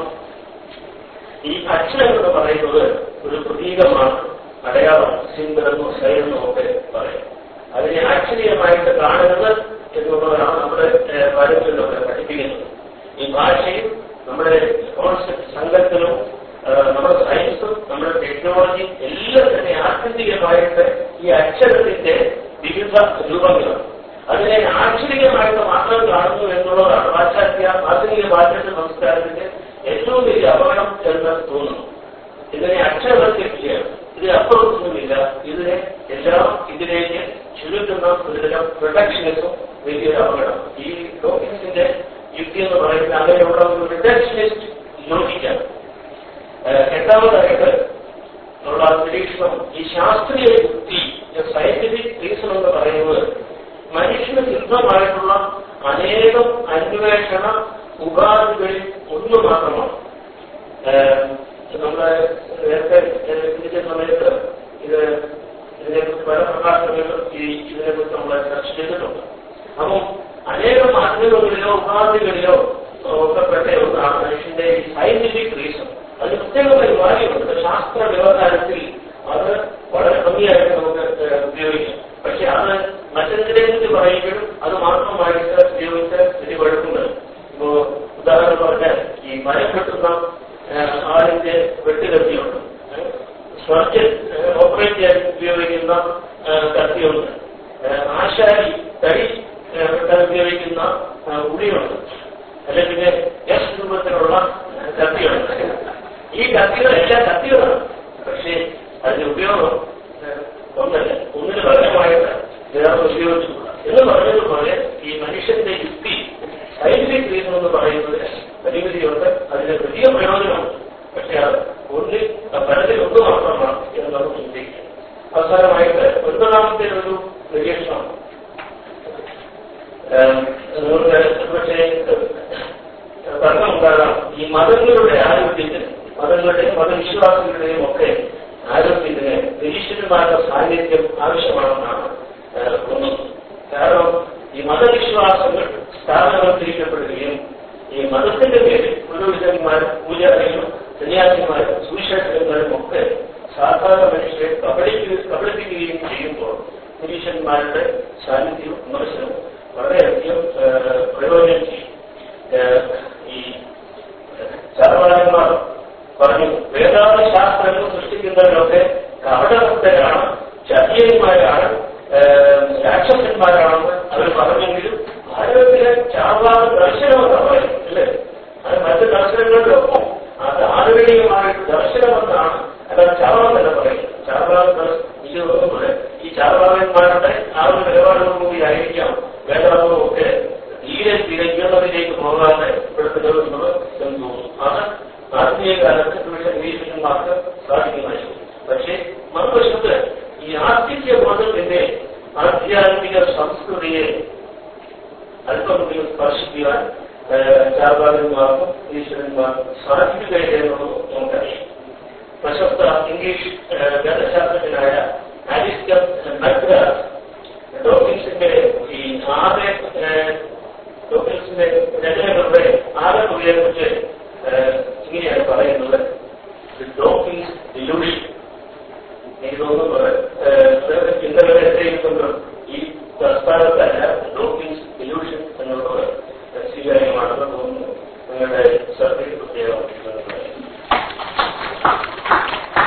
ഈ അക്ഷരം എന്ന് പറയുന്നത് ഒരു പ്രതീകമാണ് അടയാളം സിംബലെന്നോ ശൈലെന്നോ ഒക്കെ പറയും അതിനെ ആശ്ചര്യമായിട്ട് കാണരുത് എന്നുള്ളതാണ് നമ്മുടെ പാരമ്പര്യത്തിലൊക്കെ പഠിപ്പിക്കുന്നത് ഈ ഭാഷയും നമ്മുടെ കോൺസെപ്റ്റ് സങ്കല്പനവും നമ്മുടെ സയൻസും നമ്മുടെ ടെക്നോളജിയും എല്ലാം തന്നെ ആത്യന്തികമായിട്ട് ഈ അക്ഷരത്തിന്റെ വിവിധ രൂപങ്ങളാണ് അതിനെ ആക്ഷരികമായിട്ട് മാത്രം കാണുന്നു എന്നുള്ളതാണ് പാശ്ചാത്യ ആധുനിക പാശ്ചാത്യ സംസ്കാരത്തിന്റെ ഏറ്റവും വലിയ അപകടം എന്ന് തോന്നുന്നു ഇതിനെ അക്ഷരവൽക്കരിക്കുകയാണ് ഇതിന് അപ്പുറത്തൊന്നുമില്ല ഇതിനെ എല്ലാം ഇതിലേക്ക് ചുരുക്കുന്ന ഒരുതരം പ്രൊട്ടക്ഷനിസം വലിയൊരു അപകടം ഈ ഡോക്കിൻസിന്റെ യുക്തി എന്ന് പറയുന്നത് അങ്ങനെയുള്ള ഒരു റിഡക്ഷനിസ്റ്റ് ലോജിക്കാണ് എട്ടാമതായിട്ട് ഉള്ള നിരീക്ഷണം ഈ ശാസ്ത്രീയ യുക്തി സയന്റിഫിക് റീസൺ എന്ന് പറയുന്നത് മനുഷ്യന് സിദ്ധമായിട്ടുള്ള അനേകം അന്വേഷണ ഉപാധികളിൽ ഒന്ന് മാത്രമാണ് നമ്മളെ നേരത്തെ ചിന്തിച്ച സമയത്ത് ഇത് ഇതിനെക്കുറിച്ച് പല പ്രഭാഷണങ്ങളും ഈ ഇതിനെക്കുറിച്ച് നമ്മൾ ചർച്ച ചെയ്തിട്ടുണ്ട് അപ്പം അനേകം മാധ്യമങ്ങളിലോ ഉപാധികളിലോ ഒക്കെ പെട്ട ഒന്നാണ് മനുഷ്യന്റെ ഈ സയന്റിഫിക് റീസൺ അതിന് പ്രത്യേകമായ കാര്യമുണ്ട് ശാസ്ത്ര വ്യവഹാരത്തിൽ അത് വളരെ ഭംഗിയായിട്ട് നമുക്ക് ഉപയോഗിക്കാം പക്ഷെ അത് മറ്റെന്തിനെ കുറിച്ച് പറയുമ്പോഴും അത് മാത്രമായിട്ട് ഉപയോഗിച്ച് വലിയ കുഴപ്പമുണ്ട് ഇപ്പോ ഉദാഹരണം പറഞ്ഞാൽ ഈ മരം വെട്ടുന്ന ആളിന്റെ വെട്ടുകത്തിയുണ്ട് സ്വർച്ച് ഓപ്പറേറ്റ് ചെയ്യാൻ ഉപയോഗിക്കുന്ന കത്തിയുണ്ട് ആശാരി തടി വെട്ടാൻ ഉപയോഗിക്കുന്ന ഉടിയുണ്ട് അല്ലെങ്കിൽ പിന്നെ എസ് രൂപത്തിലുള്ള കത്തിയുണ്ട് ഈ കത്തികളെല്ലാം കത്തികളാണ് പക്ഷേ അതിന്റെ ഉപയോഗം ഒന്നല്ല ഒന്നിന് പകരമായിട്ട് വേറെ ഉപയോഗിച്ചിട്ടുള്ള എന്ന് പറഞ്ഞതുപോലെ ഈ മനുഷ്യന്റെ യുക്തി സയന്റിഫിക് റീസൺ എന്ന് പറയുന്നത് പരിമിതിയുണ്ട് അതിന് വലിയ പ്രയോജനമുണ്ട് പക്ഷെ അത് ഒന്നിൽ പലതിൽ ഒന്ന് മാത്രമാണ് എന്ന് നമുക്ക് ചിന്തിക്കുക അവസാനമായിട്ട് ഒൻപതാമത്തെ ഒരു നിരീക്ഷണം നിങ്ങൾക്ക് പക്ഷേ തർക്കമുണ്ടാകാം ഈ മതങ്ങളുടെ ആരോഗ്യത്തിന് മതങ്ങളുടെയും മതവിശ്വാസങ്ങളുടെയും ഒക്കെ ആരോഗ്യത്തിന് നിരീക്ഷകന്മാരുടെ സാന്നിധ്യം ആവശ്യമാണെന്നാണ് തോന്നുന്നത് കാരണം ഈ മതവിശ്വാസങ്ങൾ സ്ഥാപനവൽക്കരിക്കപ്പെടുകയും ഈ മതത്തിന്റെ പേരിൽ പുരോഹിതന്മാരും പൂജാരികളും സന്യാസിമാരും സുവിശേഷകന്മാരും ഒക്കെ സാധാരണ മനുഷ്യരെ കബളിക്കുക കബളിപ്പിക്കുകയും ചെയ്യുമ്പോൾ നിരീക്ഷന്മാരുടെ സാന്നിധ്യവും വിമർശനവും വളരെയധികം പ്രയോജനം ചെയ്യും ഈ ചാർവാളന്മാർ പറഞ്ഞു വേദാന്ത ശാസ്ത്രങ്ങൾ സൃഷ്ടിക്കുന്നവരൊക്കെ കപടഭക്തരാണ് ചതിയന്മാരാണ് രാക്ഷസന്മാരാണെന്ന് അവർ പറഞ്ഞെങ്കിലും ഭാരതത്തിലെ ചാർവാക ദർശനമെന്ന് പറയും അല്ലേ അത് മറ്റ് ദർശനങ്ങളിലൊപ്പം ആ ധാർമ്മികമായ ദർശനമെന്നാണ് അല്ലാതെ ചാർവാകല്ല പറയുന്നത് ചാർവാക എനിക്ക് തോന്നുന്നത് ഈ ചാർവാകന്മാരുടെ ആ ഒരു നിലപാടോടുകൂടി ആയിരിക്കാം വേദാന്തവും ഒക്കെ തീരെ തിരഞ്ഞതിലേക്ക് പോകാതെ പെടുത്തുന്നത് എന്ന് തോന്നുന്നു അത് ആത്മീയ കാലത്ത് ഇവിടെ നിരീക്ഷകന്മാർക്ക് സാധിക്കുമായിരുന്നു പക്ഷേ മറുവശത്ത് ഈ ആത്മീയ മതത്തിന്റെ ആധ്യാത്മിക സംസ്കൃതിയെ അല്പമെങ്കിലും സ്പർശിക്കുവാൻ ചാർവാകന്മാർക്കും ഈശ്വരന്മാർക്കും സാധിക്കുകയില്ല എന്നുള്ളത് നമുക്കറിയാം പ്രശസ്ത ഇംഗ്ലീഷ് വേദശാസ്ത്രജ്ഞനായ ആലിസ്റ്റർ മദ്രാസ് ഡോക്കിൻസിന്റെ ഈ ആറ് ഡോക്കിൻസിന്റെ രചനകളുടെ ആറ് കുറിച്ച് ഇങ്ങനെയാണ് പറയുന്നത് ഡോക്കിൻസ് ഇലൂഷൻ എനിക്ക് തോന്നുന്നത് ചിന്തകളെ എത്രയും ഈ പ്രസ്ഥാനത്തല്ല ഡോക്കിൻസ് ഇലൂഷൻ എന്നുള്ളത് സ്വീകാര്യമാണെന്ന് തോന്നുന്നു നിങ്ങളുടെ ശ്രദ്ധയിൽ പ്രത്യേകം